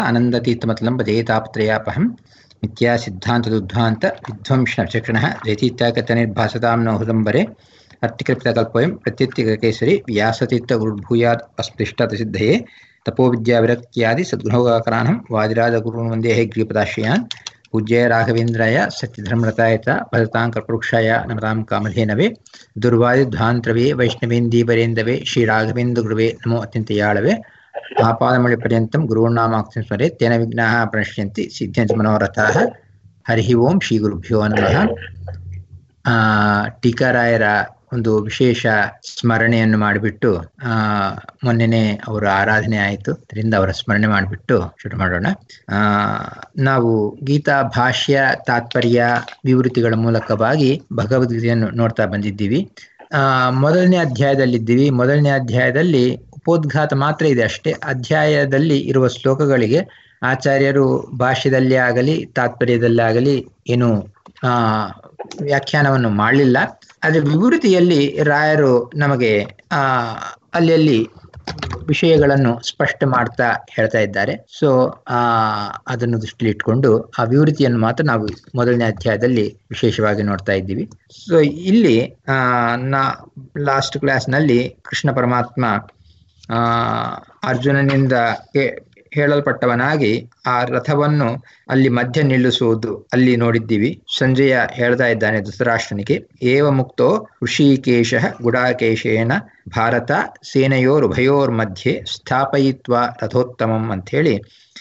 अनन्दतीर्थमतलं भजेतापत्रयापहं मिथ्या सिद्धान्तदुद्ध्वान्त विध्वंसचक्षणः जयतीत्यागतनिर्भासतां नो हृदम्बरे अर्थिकृपितकल्पोऽयं प्रत्यत्यकेसरि व्यासतीर्थगुरुर्भूयात् अस्पृष्टतसिद्धये तपोविद्याविरक्त्यादि सद्गुणोगाकराणं वादिराजगुरून् वन्दे ग्रीपदाश्रयान् पूज्याय राघवेन्द्राय सत्यधर्मरताय च भजतां कर्पवृक्षाय नमतां कामधेनवे दुर्वादिध्वान्तरवे वैष्णवेन्दीपरेन्दवे श्रीराघवेन्द्रगुरुवे नमो अत्यन्तयाळवे आपादमौलिपर्यन्तं गुरूणामाक्तिं स्मरे तेन विघ्नाः प्रणश्यन्ति सिद्ध्यन्ति मनोरथाः ಹರಿ ಓಂ ಶ್ರೀ ಗುರುಭ್ಯೋ ನಮಃ ಆ ಟೀಕಾರಾಯರ ಒಂದು ವಿಶೇಷ ಸ್ಮರಣೆಯನ್ನು ಮಾಡಿಬಿಟ್ಟು ಆ ಮೊನ್ನೆನೆ ಅವರ ಆರಾಧನೆ ಆಯಿತು ಅದರಿಂದ ಅವರ ಸ್ಮರಣೆ ಮಾಡಿಬಿಟ್ಟು ಶುರು ಮಾಡೋಣ ಆ ನಾವು ಗೀತಾ ಭಾಷ್ಯ ತಾತ್ಪರ್ಯ ವಿವೃತಿಗಳ ಮೂಲಕವಾಗಿ ಭಗವದ್ಗೀತೆಯನ್ನು ನೋಡ್ತಾ ಬಂದಿದ್ದೀವಿ ಆ ಮೊದಲನೇ ಅಧ್ಯಾಯದಲ್ಲಿದ್ದೀವಿ ಮೊದಲನೇ ಅಧ್ಯಾಯದಲ್ಲಿ ಉಪೋದ್ಘಾತ ಮಾತ್ರ ಇದೆ ಅಷ್ಟೇ ಅಧ್ಯಾಯದಲ್ಲಿ ಇರುವ ಶ್ಲೋಕಗಳಿಗೆ ಆಚಾರ್ಯರು ಭಾಷ್ಯದಲ್ಲಿ ಆಗಲಿ ತಾತ್ಪರ್ಯದಲ್ಲಿ ಆಗಲಿ ಏನು ಆ ವ್ಯಾಖ್ಯಾನವನ್ನು ಮಾಡಲಿಲ್ಲ ಆದರೆ ವಿವೃತಿಯಲ್ಲಿ ರಾಯರು ನಮಗೆ ಆ ಅಲ್ಲಿ ಅಲ್ಲಿ ವಿಷಯಗಳನ್ನು ಸ್ಪಷ್ಟ ಮಾಡ್ತಾ ಹೇಳ್ತಾ ಇದ್ದಾರೆ ಸೊ ಆ ಅದನ್ನು ದೃಷ್ಟಿಯಲ್ಲಿ ಇಟ್ಕೊಂಡು ಆ ವಿವೃತಿಯನ್ನು ಮಾತ್ರ ನಾವು ಮೊದಲನೇ ಅಧ್ಯಾಯದಲ್ಲಿ ವಿಶೇಷವಾಗಿ ನೋಡ್ತಾ ಇದ್ದೀವಿ ಸೊ ಇಲ್ಲಿ ಆ ನಾ ಲಾಸ್ಟ್ ಕ್ಲಾಸ್ನಲ್ಲಿ ಕೃಷ್ಣ ಪರಮಾತ್ಮ ಆ ಅರ್ಜುನನಿಂದ ಹೇಳಲ್ಪಟ್ಟವನಾಗಿ ಆ ರಥವನ್ನು ಅಲ್ಲಿ ಮಧ್ಯ ನಿಲ್ಲಿಸುವುದು ಅಲ್ಲಿ ನೋಡಿದ್ದೀವಿ ಸಂಜಯ ಹೇಳ್ತಾ ಇದ್ದಾನೆ ಧೃತರಾಷ್ಟ್ರನಿಗೆ ಏವ ಮುಕ್ತೋ ಋಷಿಕೇಶ ಗುಡಾಕೇಶೇನ ಭಾರತ ಸೇನೆಯೋರುಭಯೋರ್ ಮಧ್ಯೆ ಸ್ಥಾಪಯಿತ್ವ ರಥೋತ್ತಮಂ ಅಂಥೇಳಿ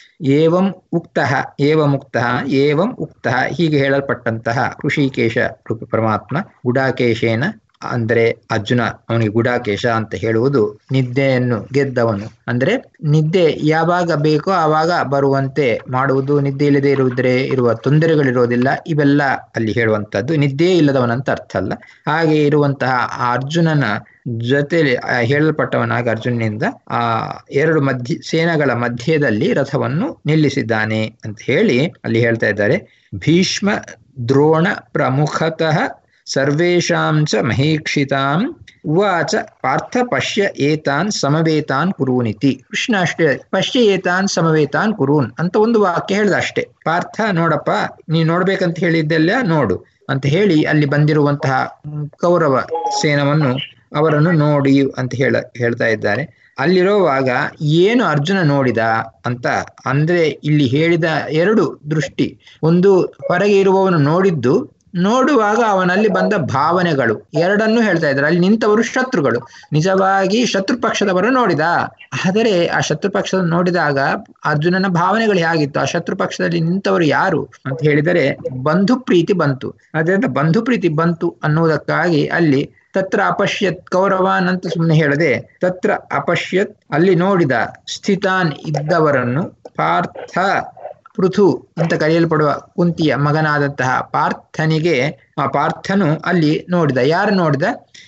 ಏವಂ ಉಕ್ತಃ ಏವ ಮುಕ್ತಃ ಏವಂ ಉಕ್ತಃ ಹೀಗೆ ಹೇಳಲ್ಪಟ್ಟಂತಹ ಋಷಿಕೇಶ ರೂಪಿ ಪರಮಾತ್ಮ ಗುಡಾಕೇಶೇನ ಅಂದರೆ ಅರ್ಜುನ ಅವನಿಗೆ ಗುಡಾಕೇಶ ಅಂತ ಹೇಳುವುದು ನಿದ್ದೆಯನ್ನು ಗೆದ್ದವನು ಅಂದ್ರೆ ನಿದ್ದೆ ಯಾವಾಗ ಬೇಕೋ ಆವಾಗ ಬರುವಂತೆ ಮಾಡುವುದು ನಿದ್ದೆ ಇಲ್ಲದೆ ಇರುವುದ್ರೆ ಇರುವ ತೊಂದರೆಗಳಿರೋದಿಲ್ಲ ಇವೆಲ್ಲ ಅಲ್ಲಿ ಹೇಳುವಂತದ್ದು ನಿದ್ದೆ ಇಲ್ಲದವನಂತ ಅರ್ಥ ಅಲ್ಲ ಹಾಗೆ ಇರುವಂತಹ ಆ ಅರ್ಜುನನ ಜೊತೆಲಿ ಹೇಳಲ್ಪಟ್ಟವನಾಗ ಅರ್ಜುನನಿಂದ ಆ ಎರಡು ಮಧ್ಯ ಸೇನೆಗಳ ಮಧ್ಯದಲ್ಲಿ ರಥವನ್ನು ನಿಲ್ಲಿಸಿದ್ದಾನೆ ಅಂತ ಹೇಳಿ ಅಲ್ಲಿ ಹೇಳ್ತಾ ಇದ್ದಾರೆ ಭೀಷ್ಮ ದ್ರೋಣ ಪ್ರಮುಖತಃ ಸರ್ವೇಷಾಂ ಚ ಮಹೀಕ್ಷಿತಾಂ ಉವಾಚ ಪಾರ್ಥ ಪಶ್ಯ ಏತಾನ್ ಸಮವೇತಾನ್ ಕುರೂನಿತಿ ಕೃಷ್ಣ ಅಷ್ಟೇ ಪಶ್ಯ ಏತಾನ್ ಸಮವೇತಾನ್ ಕುರೂನ್ ಅಂತ ಒಂದು ವಾಕ್ಯ ಹೇಳ್ದ ಅಷ್ಟೇ ಪಾರ್ಥ ನೋಡಪ್ಪ ನೀ ನೋಡ್ಬೇಕಂತ ಹೇಳಿದ್ದೆಲ್ಲ ನೋಡು ಅಂತ ಹೇಳಿ ಅಲ್ಲಿ ಬಂದಿರುವಂತಹ ಕೌರವ ಸೇನವನ್ನು ಅವರನ್ನು ನೋಡಿ ಅಂತ ಹೇಳ ಹೇಳ್ತಾ ಇದ್ದಾರೆ ಅಲ್ಲಿರುವಾಗ ಏನು ಅರ್ಜುನ ನೋಡಿದ ಅಂತ ಅಂದ್ರೆ ಇಲ್ಲಿ ಹೇಳಿದ ಎರಡು ದೃಷ್ಟಿ ಒಂದು ಹೊರಗೆ ಇರುವವನು ನೋಡಿದ್ದು ನೋಡುವಾಗ ಅವನಲ್ಲಿ ಬಂದ ಭಾವನೆಗಳು ಎರಡನ್ನೂ ಹೇಳ್ತಾ ಇದ್ದಾರೆ ಅಲ್ಲಿ ನಿಂತವರು ಶತ್ರುಗಳು ನಿಜವಾಗಿ ಶತ್ರು ಪಕ್ಷದವರು ನೋಡಿದ ಆದರೆ ಆ ಶತ್ರು ಪಕ್ಷದ ನೋಡಿದಾಗ ಅರ್ಜುನನ ಭಾವನೆಗಳು ಹೇಗಿತ್ತು ಆ ಶತ್ರು ಪಕ್ಷದಲ್ಲಿ ನಿಂತವರು ಯಾರು ಅಂತ ಹೇಳಿದರೆ ಬಂಧು ಪ್ರೀತಿ ಬಂತು ಅದರಿಂದ ಬಂಧು ಪ್ರೀತಿ ಬಂತು ಅನ್ನುವುದಕ್ಕಾಗಿ ಅಲ್ಲಿ ತತ್ರ ಅಪಶ್ಯತ್ ಕೌರವಾನ್ ಅಂತ ಸುಮ್ಮನೆ ಹೇಳದೆ ತತ್ರ ಅಪಶ್ಯತ್ ಅಲ್ಲಿ ನೋಡಿದ ಸ್ಥಿತಾನ್ ಇದ್ದವರನ್ನು ಪಾರ್ಥ ಪೃಥು ಅಂತ ಕರೆಯಲ್ಪಡುವ ಕುಂತಿಯ ಮಗನಾದಂತಹ ಪಾರ್ಥನಿಗೆ ಆ ಪಾರ್ಥನು ಅಲ್ಲಿ ನೋಡಿದ ಯಾರು ನೋಡಿದ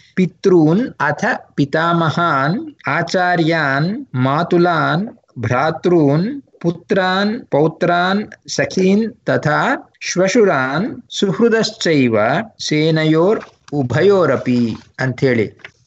ಪಿತೃನ್ ಅಥ ಪಿತಾಮಹಾನ್ ಆಚಾರ್ಯಾನ್ ಮಾತುಲಾನ್ ಭ್ರಾತೃನ್ ಪುತ್ರಾನ್ ಪೌತ್ರಾನ್ ಸಖೀನ್ ತಥಾ ಶ್ವಶುರಾನ್ ಸುಹೃದಶ್ಚೈವ ಸೇನಯೋರ್ ಉಭಯೋರಪಿ ಅಂಥೇಳಿ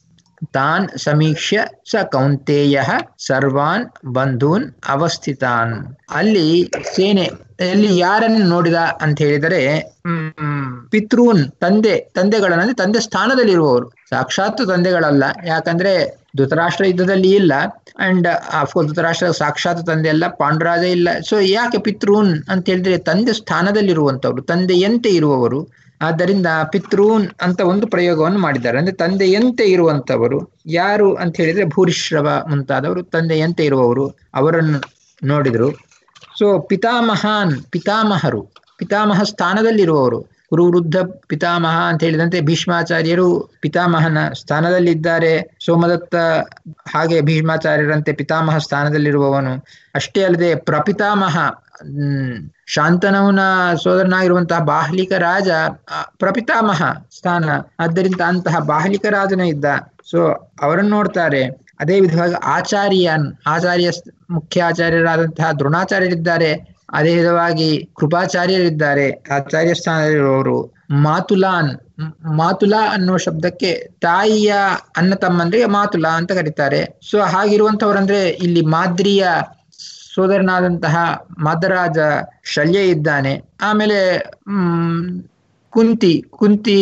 ತಾನ್ ಸಮೀಕ್ಷ್ಯ ಸ ಕೌಂತೇಯ ಸರ್ವಾನ್ ಬಂಧೂನ್ ಅವಸ್ಥಿತಾನ್ ಅಲ್ಲಿ ಸೇನೆ ಅಲ್ಲಿ ಯಾರನ್ನು ನೋಡಿದ ಅಂತ ಹೇಳಿದರೆ ಹ್ಮ್ ಪಿತೃನ್ ತಂದೆ ತಂದೆಗಳನ್ನ ತಂದೆ ಸ್ಥಾನದಲ್ಲಿರುವವರು ಸಾಕ್ಷಾತ್ ತಂದೆಗಳಲ್ಲ ಯಾಕಂದ್ರೆ ಧೃತರಾಷ್ಟ್ರ ಯುದ್ಧದಲ್ಲಿ ಇಲ್ಲ ಅಂಡ್ ಅಫ್ಕೋರ್ಸ್ ಧೃತರಾಷ್ಟ್ರ ಸಾಕ್ಷಾತ್ ತಂದೆ ಅಲ್ಲ ಪಾಂಡುರಾಜ ಇಲ್ಲ ಸೊ ಯಾಕೆ ಪಿತೃನ್ ಅಂತ ಹೇಳಿದ್ರೆ ತಂದೆ ಸ್ಥಾನದಲ್ಲಿರುವಂತವ್ರು ತಂದೆಯಂತೆ ಇರುವವರು ಆದ್ದರಿಂದ ಪಿತೃನ್ ಅಂತ ಒಂದು ಪ್ರಯೋಗವನ್ನು ಮಾಡಿದ್ದಾರೆ ಅಂದ್ರೆ ತಂದೆಯಂತೆ ಇರುವಂತವರು ಯಾರು ಅಂತ ಹೇಳಿದ್ರೆ ಭೂರಿಶ್ರವ ಮುಂತಾದವರು ತಂದೆಯಂತೆ ಇರುವವರು ಅವರನ್ನು ನೋಡಿದ್ರು ಸೊ ಪಿತಾಮಹಾನ್ ಪಿತಾಮಹರು ಪಿತಾಮಹ ಸ್ಥಾನದಲ್ಲಿರುವವರು ಕುರುವೃದ್ಧ ಪಿತಾಮಹ ಅಂತ ಹೇಳಿದಂತೆ ಭೀಷ್ಮಾಚಾರ್ಯರು ಪಿತಾಮಹನ ಸ್ಥಾನದಲ್ಲಿದ್ದಾರೆ ಸೋಮದತ್ತ ಹಾಗೆ ಭೀಷ್ಮಾಚಾರ್ಯರಂತೆ ಪಿತಾಮಹ ಸ್ಥಾನದಲ್ಲಿರುವವನು ಅಷ್ಟೇ ಅಲ್ಲದೆ ಪ್ರಪಿತಾಮಹ ಹ್ಮ್ ಶಾಂತನವನ ಸೋದರನಾಗಿರುವಂತಹ ಬಾಹ್ಲಿಕ ರಾಜ ಪ್ರಪಿತಾಮಹ ಸ್ಥಾನ ಆದ್ದರಿಂದ ಅಂತಹ ಬಾಹ್ಲಿಕ ರಾಜನ ಇದ್ದ ಸೊ ಅವರನ್ನು ನೋಡ್ತಾರೆ ಅದೇ ವಿಧವಾಗಿ ಆಚಾರ್ಯನ್ ಆಚಾರ್ಯ ಮುಖ್ಯ ಆಚಾರ್ಯರಾದಂತಹ ದ್ರೋಣಾಚಾರ್ಯರಿದ್ದಾರೆ ಅದೇ ವಿಧವಾಗಿ ಕೃಪಾಚಾರ್ಯರಿದ್ದಾರೆ ಆಚಾರ್ಯ ಸ್ಥಾನದಲ್ಲಿರುವವರು ಮಾತುಲಾನ್ ಮಾತುಲಾ ಅನ್ನೋ ಶಬ್ದಕ್ಕೆ ತಾಯಿಯ ಅಣ್ಣ ತಮ್ಮಂದ್ರಿಗೆ ಮಾತುಲಾ ಅಂತ ಕರೀತಾರೆ ಸೊ ಹಾಗಿರುವಂತವ್ರಂದ್ರೆ ಇಲ್ಲಿ ಮಾದ್ರಿಯ ಸೋದರನಾದಂತಹ ಮದರಾಜ ಶಲ್ಯ ಇದ್ದಾನೆ ಆಮೇಲೆ ಹ್ಮ್ ಕುಂತಿ ಕುಂತಿ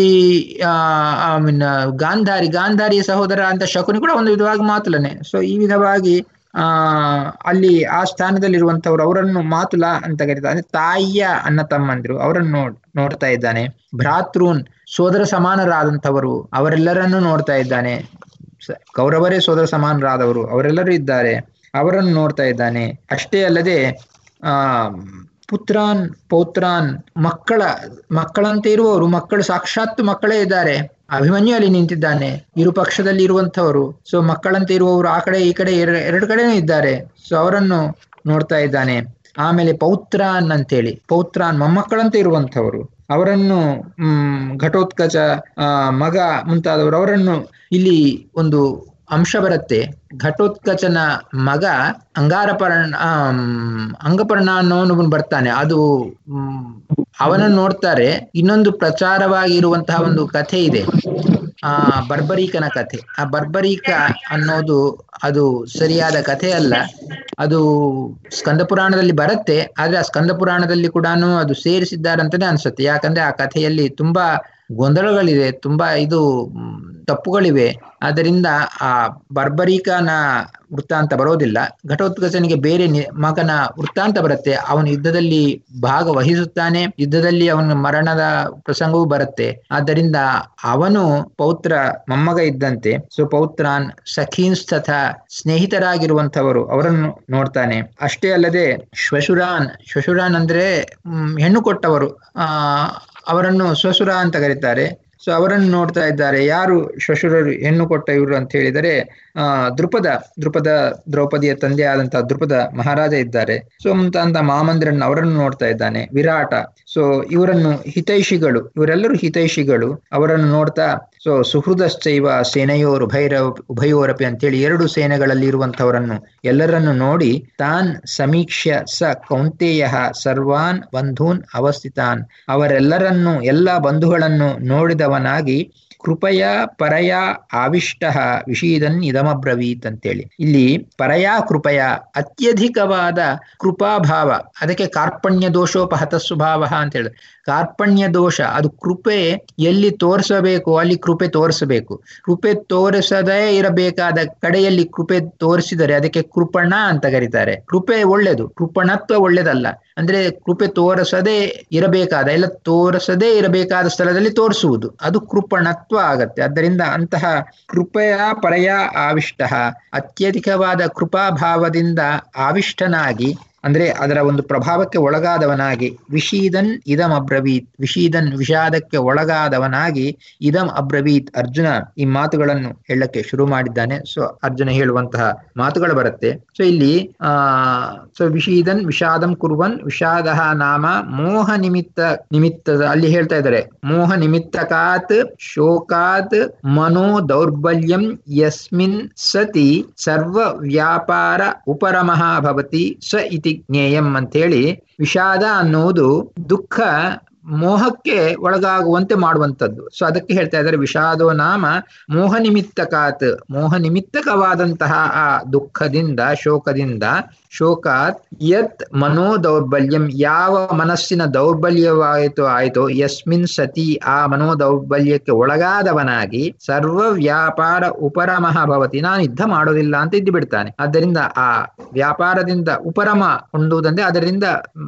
ಐ ಮೀನ್ ಗಾಂಧಾರಿ ಗಾಂಧಾರಿಯ ಸಹೋದರ ಅಂತ ಶಕುನಿ ಕೂಡ ಒಂದು ವಿಧವಾಗಿ ಮಾತುಲನೆ ಸೊ ಈ ವಿಧವಾಗಿ ಆ ಅಲ್ಲಿ ಆ ಸ್ಥಾನದಲ್ಲಿರುವಂತವ್ರು ಅವರನ್ನು ಮಾತುಲ ಅಂತ ಕರೀತಾರೆ ತಾಯಿಯ ಅಣ್ಣ ತಮ್ಮಂದಿರು ಅವರನ್ನು ನೋಡ್ ನೋಡ್ತಾ ಇದ್ದಾನೆ ಭ್ರಾತೃನ್ ಸೋದರ ಸಮಾನರಾದಂಥವರು ಅವರೆಲ್ಲರನ್ನೂ ನೋಡ್ತಾ ಇದ್ದಾನೆ ಕೌರವರೇ ಸೋದರ ಸಮಾನರಾದವರು ಅವರೆಲ್ಲರೂ ಇದ್ದಾರೆ ಅವರನ್ನು ನೋಡ್ತಾ ಇದ್ದಾನೆ ಅಷ್ಟೇ ಅಲ್ಲದೆ ಆ ಪುತ್ರಾನ್ ಪೌತ್ರಾನ್ ಮಕ್ಕಳ ಮಕ್ಕಳಂತೆ ಇರುವವರು ಮಕ್ಕಳು ಸಾಕ್ಷಾತ್ ಮಕ್ಕಳೇ ಇದ್ದಾರೆ ಅಭಿಮನ್ಯು ಅಲ್ಲಿ ನಿಂತಿದ್ದಾನೆ ಇರು ಪಕ್ಷದಲ್ಲಿ ಇರುವಂತವರು ಸೊ ಮಕ್ಕಳಂತೆ ಇರುವವರು ಆ ಕಡೆ ಈ ಕಡೆ ಎರಡು ಕಡೆನೂ ಇದ್ದಾರೆ ಸೊ ಅವರನ್ನು ನೋಡ್ತಾ ಇದ್ದಾನೆ ಆಮೇಲೆ ಪೌತ್ರಾನ್ ಅಂತೇಳಿ ಪೌತ್ರಾನ್ ಮೊಮ್ಮಕ್ಕಳಂತೆ ಇರುವಂತವರು ಅವರನ್ನು ಹ್ಮ್ ಘಟೋತ್ಕಚ ಆ ಮಗ ಮುಂತಾದವರು ಅವರನ್ನು ಇಲ್ಲಿ ಒಂದು ಅಂಶ ಬರುತ್ತೆ ಘಟೋತ್ಕಚನ ಮಗ ಅಂಗಾರಪರ್ಣ ಅಂಗಪರ್ಣ ಅನ್ನೋನು ಬರ್ತಾನೆ ಅದು ಅವನನ್ನು ನೋಡ್ತಾರೆ ಇನ್ನೊಂದು ಪ್ರಚಾರವಾಗಿ ಇರುವಂತಹ ಒಂದು ಕಥೆ ಇದೆ ಆ ಬರ್ಬರೀಕನ ಕಥೆ ಆ ಬರ್ಬರೀಕ ಅನ್ನೋದು ಅದು ಸರಿಯಾದ ಕಥೆ ಅಲ್ಲ ಅದು ಸ್ಕಂದ ಪುರಾಣದಲ್ಲಿ ಬರುತ್ತೆ ಆದ್ರೆ ಆ ಸ್ಕಂದ ಪುರಾಣದಲ್ಲಿ ಕೂಡ ಅದು ಸೇರಿಸಿದ್ದಾರಂತಾನೆ ಅನ್ಸುತ್ತೆ ಯಾಕಂದ್ರೆ ಆ ಕಥೆಯಲ್ಲಿ ತುಂಬಾ ಗೊಂದಲಗಳಿದೆ ತುಂಬಾ ಇದು ತಪ್ಪುಗಳಿವೆ ಆದ್ದರಿಂದ ಆ ಬರ್ಬರೀಕನ ವೃತ್ತಾಂತ ಬರೋದಿಲ್ಲ ಘಟೋತ್ಕಚನಿಗೆ ಬೇರೆ ಮಗನ ವೃತ್ತಾಂತ ಬರುತ್ತೆ ಅವನು ಯುದ್ಧದಲ್ಲಿ ಭಾಗವಹಿಸುತ್ತಾನೆ ಯುದ್ಧದಲ್ಲಿ ಅವನ ಮರಣದ ಪ್ರಸಂಗವೂ ಬರುತ್ತೆ ಆದ್ದರಿಂದ ಅವನು ಪೌತ್ರ ಮೊಮ್ಮಗ ಇದ್ದಂತೆ ಸೊ ಪೌತ್ರಾನ್ ಸಖೀನ್ಸ್ ತಥಾ ಸ್ನೇಹಿತರಾಗಿರುವಂತವರು ಅವರನ್ನು ನೋಡ್ತಾನೆ ಅಷ್ಟೇ ಅಲ್ಲದೆ ಶ್ವಶುರಾನ್ ಶ್ವಶುರಾನ್ ಅಂದ್ರೆ ಹೆಣ್ಣು ಕೊಟ್ಟವರು ಆ ಅವರನ್ನು ಸ್ವಸುರ ಅಂತ ಕರೀತಾರೆ ಸೊ ಅವರನ್ನು ನೋಡ್ತಾ ಇದ್ದಾರೆ ಯಾರು ಶ್ವಶುರರು ಹೆಣ್ಣು ಕೊಟ್ಟ ಇವರು ಅಂತ ಹೇಳಿದರೆ ಆ ದೃಪದ ದೃಪದ ದ್ರೌಪದಿಯ ತಂದೆ ಆದಂತಹ ದೃಪದ ಮಹಾರಾಜ ಇದ್ದಾರೆ ಸೊ ಅಂತ ಮಾಮಂದಿರನ್ನ ಅವರನ್ನು ನೋಡ್ತಾ ಇದ್ದಾನೆ ವಿರಾಟ ಸೊ ಇವರನ್ನು ಹಿತೈಷಿಗಳು ಇವರೆಲ್ಲರೂ ಹಿತೈಷಿಗಳು ಅವರನ್ನು ನೋಡ್ತಾ ಸೊ ಸುಹೃದಶ್ಚೈವ ಸೇನೆಯೋರು ಭೈರವ ಉಭಯೋರಪಿ ಅಂತೇಳಿ ಎರಡು ಸೇನೆಗಳಲ್ಲಿ ಇರುವಂತವರನ್ನು ಎಲ್ಲರನ್ನು ನೋಡಿ ತಾನ್ ಸಮೀಕ್ಷ್ಯ ಸ ಕೌಂತೇಯ ಸರ್ವಾನ್ ಬಂಧೂನ್ ಅವಸ್ಥಿತಾನ್ ಅವರೆಲ್ಲರನ್ನು ಎಲ್ಲ ಬಂಧುಗಳನ್ನು ನೋಡಿದವನಾಗಿ ಕೃಪಯ ಪರಯ ಆವಿಷ್ಟ ವಿಷೀದನ್ ಇದಮಬ್ರವೀತ್ ಅಂತೇಳಿ ಇಲ್ಲಿ ಪರಯ ಕೃಪಯ ಅತ್ಯಧಿಕವಾದ ಕೃಪಾಭಾವ ಅದಕ್ಕೆ ಕಾರ್ಪಣ್ಯ ದೋಷೋಪಹತ ಸ್ವಭಾವ ಅಂತ ಹೇಳಿದ್ರೆ ಕಾರ್ಪಣ್ಯ ದೋಷ ಅದು ಕೃಪೆ ಎಲ್ಲಿ ತೋರಿಸಬೇಕು ಅಲ್ಲಿ ಕೃಪೆ ತೋರಿಸಬೇಕು ಕೃಪೆ ತೋರಿಸದೇ ಇರಬೇಕಾದ ಕಡೆಯಲ್ಲಿ ಕೃಪೆ ತೋರಿಸಿದರೆ ಅದಕ್ಕೆ ಕೃಪಣ ಅಂತ ಕರೀತಾರೆ ಕೃಪೆ ಒಳ್ಳೆದು ಕೃಪಣತ್ವ ಒಳ್ಳೆದಲ್ಲ ಅಂದ್ರೆ ಕೃಪೆ ತೋರಿಸದೇ ಇರಬೇಕಾದ ಎಲ್ಲ ತೋರಿಸದೇ ಇರಬೇಕಾದ ಸ್ಥಳದಲ್ಲಿ ತೋರಿಸುವುದು ಅದು ಕೃಪಣತ್ವ ಆಗತ್ತೆ ಆದ್ದರಿಂದ ಅಂತಹ ಕೃಪೆಯ ಪರಯ ಆವಿಷ್ಟ ಅತ್ಯಧಿಕವಾದ ಕೃಪಾಭಾವದಿಂದ ಆವಿಷ್ಟನಾಗಿ ಅಂದ್ರೆ ಅದರ ಒಂದು ಪ್ರಭಾವಕ್ಕೆ ಒಳಗಾದವನಾಗಿ ವಿಷೀದನ್ ಇದಂ ಅಬ್ರವೀತ್ ವಿಷೀದನ್ ವಿಷಾದಕ್ಕೆ ಒಳಗಾದವನಾಗಿ ಇದಂ ಅಬ್ರವೀತ್ ಅರ್ಜುನ ಈ ಮಾತುಗಳನ್ನು ಹೇಳಕ್ಕೆ ಶುರು ಮಾಡಿದ್ದಾನೆ ಸೊ ಅರ್ಜುನ ಹೇಳುವಂತಹ ಮಾತುಗಳು ಬರುತ್ತೆ ಸೊ ಇಲ್ಲಿ ಆ ಸೊ ವಿಷೀದನ್ ವಿಷಾದಂ ಕುರುವನ್ ವಿಷಾದ ನಾಮ ಮೋಹ ನಿಮಿತ್ತ ನಿಮಿತ್ತದ ಅಲ್ಲಿ ಹೇಳ್ತಾ ಇದ್ದಾರೆ ಮೋಹ ನಿಮಿತ್ತಕಾತ್ ಶೋಕಾತ್ ಮನೋ ದೌರ್ಬಲ್ಯಂ ಯಸ್ಮಿನ್ ಸತಿ ಸರ್ವ ವ್ಯಾಪಾರ ಉಪರಮಃ ಭವತಿ ಸ ಇತಿ ಜ್ಞೇಯಂ ಅಂತೇಳಿ ವಿಷಾದ ಅನ್ನುವುದು ದುಃಖ ಮೋಹಕ್ಕೆ ಒಳಗಾಗುವಂತೆ ಮಾಡುವಂಥದ್ದು ಸೊ ಅದಕ್ಕೆ ಹೇಳ್ತಾ ಇದ್ದಾರೆ ವಿಷಾದೋ ನಾಮ ಮೋಹ ನಿಮಿತ್ತಕಾತ್ ಮೋಹ ನಿಮಿತ್ತಕವಾದಂತಹ ಆ ದುಃಖದಿಂದ ಶೋಕದಿಂದ ಶೋಕಾತ್ ಯತ್ ಮನೋ ದೌರ್ಬಲ್ಯಂ ಯಾವ ಮನಸ್ಸಿನ ದೌರ್ಬಲ್ಯವಾಯಿತು ಆಯಿತು ಯಸ್ಮಿನ್ ಸತಿ ಆ ಮನೋ ದೌರ್ಬಲ್ಯಕ್ಕೆ ಒಳಗಾದವನಾಗಿ ಸರ್ವ ವ್ಯಾಪಾರ ಉಪರಮಃ ಭವತಿ ನಾನು ಯುದ್ಧ ಮಾಡೋದಿಲ್ಲ ಅಂತ ಇದ್ದು ಬಿಡ್ತಾನೆ ಆದ್ದರಿಂದ ಆ ವ್ಯಾಪಾರದಿಂದ ಉಪರಮ ಹೊಂದುವುದಂದ್ರೆ ಅದರಿಂದ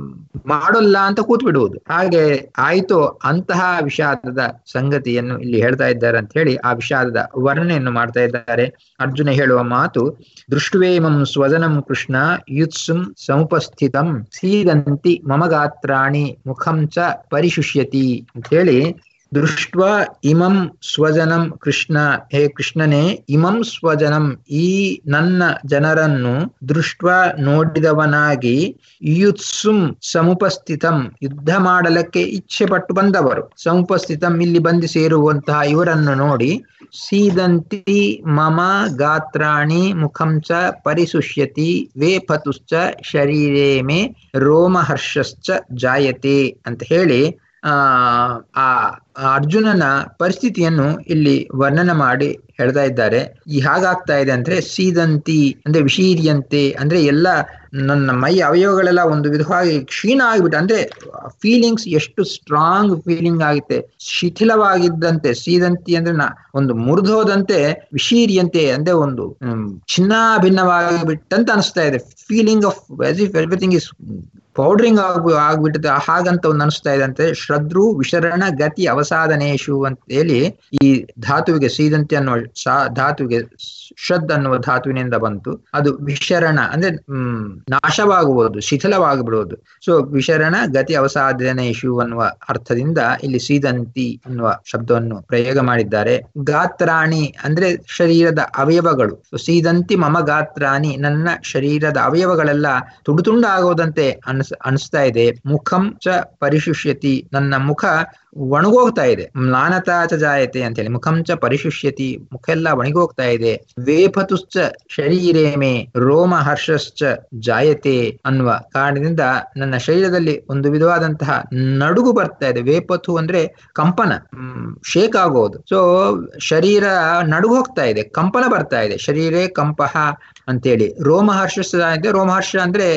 ಮಾಡೋಲ್ಲ ಅಂತ ಕೂತ್ ಬಿಡುವುದು ಹಾಗೆ ಆಯಿತು ಅಂತಹ ವಿಷಾದದ ಸಂಗತಿಯನ್ನು ಇಲ್ಲಿ ಹೇಳ್ತಾ ಇದ್ದಾರೆ ಅಂತ ಹೇಳಿ ಆ ವಿಷಾದದ ವರ್ಣನೆಯನ್ನು ಮಾಡ್ತಾ ಇದ್ದಾರೆ ಅರ್ಜುನ ಹೇಳುವ ಮಾತು ದೃಷ್ಟ್ವೇಮಂ ಸ್ವಜನಂ ಕೃಷ್ಣ ಯುತ್ಸುಂ ಸಮುಪಸ್ಥಿತಂ ಸೀದಂತಿ ಮಮ ಗಾತ್ರಾಣಿ ಮುಖಂ ಚ ಪರಿಶುಷ್ಯತಿ ಅಂತ ಹೇಳಿ ದೃಷ್ಟ ಇಮಂ ಸ್ವಜನಂ ಕೃಷ್ಣ ಹೇ ಕೃಷ್ಣನೇ ಇಮಂ ಸ್ವಜನಂ ಈ ನನ್ನ ಜನರನ್ನು ದೃಷ್ಟ ನೋಡಿದವನಾಗಿ ಯುತ್ಸುಂ ಸಮುಪಸ್ಥಿತಂ ಯುದ್ಧ ಮಾಡಲಕ್ಕೆ ಇಚ್ಛೆ ಪಟ್ಟು ಬಂದವರು ಸಮುಪಸ್ಥಿತಂ ಇಲ್ಲಿ ಬಂದು ಸೇರುವಂತಹ ಇವರನ್ನು ನೋಡಿ ಸೀದಂತಿ ಮಮ ಗಾತ್ರಾಣಿ ಮುಖಂ ಚ ಪರಿಸುಷ್ಯತಿ ವೇಫತುಶ್ಚ ಶರೀರೇ ಮೇ ರೋಮಹರ್ಷಶ್ಚ ಜಾಯತೆ ಅಂತ ಹೇಳಿ ಆ ಆ ಅರ್ಜುನನ ಪರಿಸ್ಥಿತಿಯನ್ನು ಇಲ್ಲಿ ವರ್ಣನ ಮಾಡಿ ಹೇಳ್ತಾ ಇದ್ದಾರೆ ಈ ಹಾಗಾಗ್ತಾ ಇದೆ ಅಂದ್ರೆ ಸೀದಂತಿ ಅಂದ್ರೆ ವಿಶೀರಿಯಂತೆ ಅಂದ್ರೆ ಎಲ್ಲ ನನ್ನ ಮೈ ಅವಯವಗಳೆಲ್ಲ ಒಂದು ವಿಧವಾಗಿ ಕ್ಷೀಣ ಆಗಿಬಿಟ್ಟು ಅಂದ್ರೆ ಫೀಲಿಂಗ್ಸ್ ಎಷ್ಟು ಸ್ಟ್ರಾಂಗ್ ಫೀಲಿಂಗ್ ಆಗುತ್ತೆ ಶಿಥಿಲವಾಗಿದ್ದಂತೆ ಸೀದಂತಿ ಅಂದ್ರೆ ನಾ ಒಂದು ಮುರಿದೋದಂತೆ ವಿಶೀರಿಯಂತೆ ಅಂದ್ರೆ ಒಂದು ಚಿನ್ನ ಭಿನ್ನವಾಗಿ ಬಿಟ್ಟಂತ ಅನಿಸ್ತಾ ಇದೆ feeling of as if everything is powdering ಆಗ್ ಆಗ್ಬಿಟ್ಟಿದೆ ಹಾಗಂತ ಒಂದು ಅನಿಸ್ತಾ ಇದೆ ಅಂತೆ ಶ್ರದ್ರು ವಿಶರಣ ಗತಿ ಅವಸಾದನೇಶು ಅಂತ ಹೇಳಿ ಈ ಧಾತುವಿಗೆ ಸೀದಂತೆ ಅನ್ನುವ ಸಾ ಧಾತುವಿಗೆ ಶ್ರದ್ ಅನ್ನುವ ಧಾತುವಿನಿಂದ ಬಂತು ಅದು ವಿಶರಣ ಅಂದ್ರೆ ಹ್ಮ್ ನಾಶವಾಗುವುದು ಶಿಥಿಲವಾಗಿಬಿಡುವುದು ಸೊ ವಿಶರಣ ಗತಿ ಅವಸಾದನೇಶು ಅನ್ನುವ ಅರ್ಥದಿಂದ ಇಲ್ಲಿ ಸೀದಂತಿ ಅನ್ನುವ ಶಬ್ದವನ್ನು ಪ್ರಯೋಗ ಮಾಡಿದ್ದಾರೆ ಗಾತ್ರಾಣಿ ಅಂದ್ರೆ ಶರೀರದ ಅವಯವಗಳು ಸೀದಂತಿ ಮಮ ಗಾತ್ರಾಣಿ ನನ್ನ ಶರೀರದ ಅವಯವಗಳೆಲ್ಲ ತುಂಡು ತುಂಡಾಗೋದಂತೆ ಅನ್ಸ್ ಅನಿಸ್ತಾ ಇದೆ ಮುಖಂ ಚ ಪರಿಶುಷ್ಯತಿ ನನ್ನ ಮುಖ ಒಣಗೋಗ್ತಾ ಇದೆ ಮ್ಲಾನತಾ ಚ ಜಾಯತೆ ಅಂತ ಹೇಳಿ ಮುಖಂ ಚ ಪರಿಶುಷ್ಯತಿ ಮುಖ ಎಲ್ಲ ಒಣಗೋಗ್ತಾ ಇದೆ ವೇಪತುಶ್ಚ ಶರೀರೇ ಮೇ ರೋಮ ಹರ್ಷಶ್ಚ ಜಾಯತೆ ಅನ್ನುವ ಕಾರಣದಿಂದ ನನ್ನ ಶರೀರದಲ್ಲಿ ಒಂದು ವಿಧವಾದಂತಹ ನಡುಗು ಬರ್ತಾ ಇದೆ ವೇಪತು ಅಂದ್ರೆ ಕಂಪನ ಶೇಕ್ ಆಗೋದು ಸೊ ಶರೀರ ನಡುಗು ಹೋಗ್ತಾ ಇದೆ ಕಂಪನ ಬರ್ತಾ ಇದೆ ಶರೀರೇ ಕಂಪಹ ಅಂತೇಳಿ ರೋಮಹರ್ಷ ಇದೆ ರೋಮಹರ್ಷ ಅಂದ್ರೆ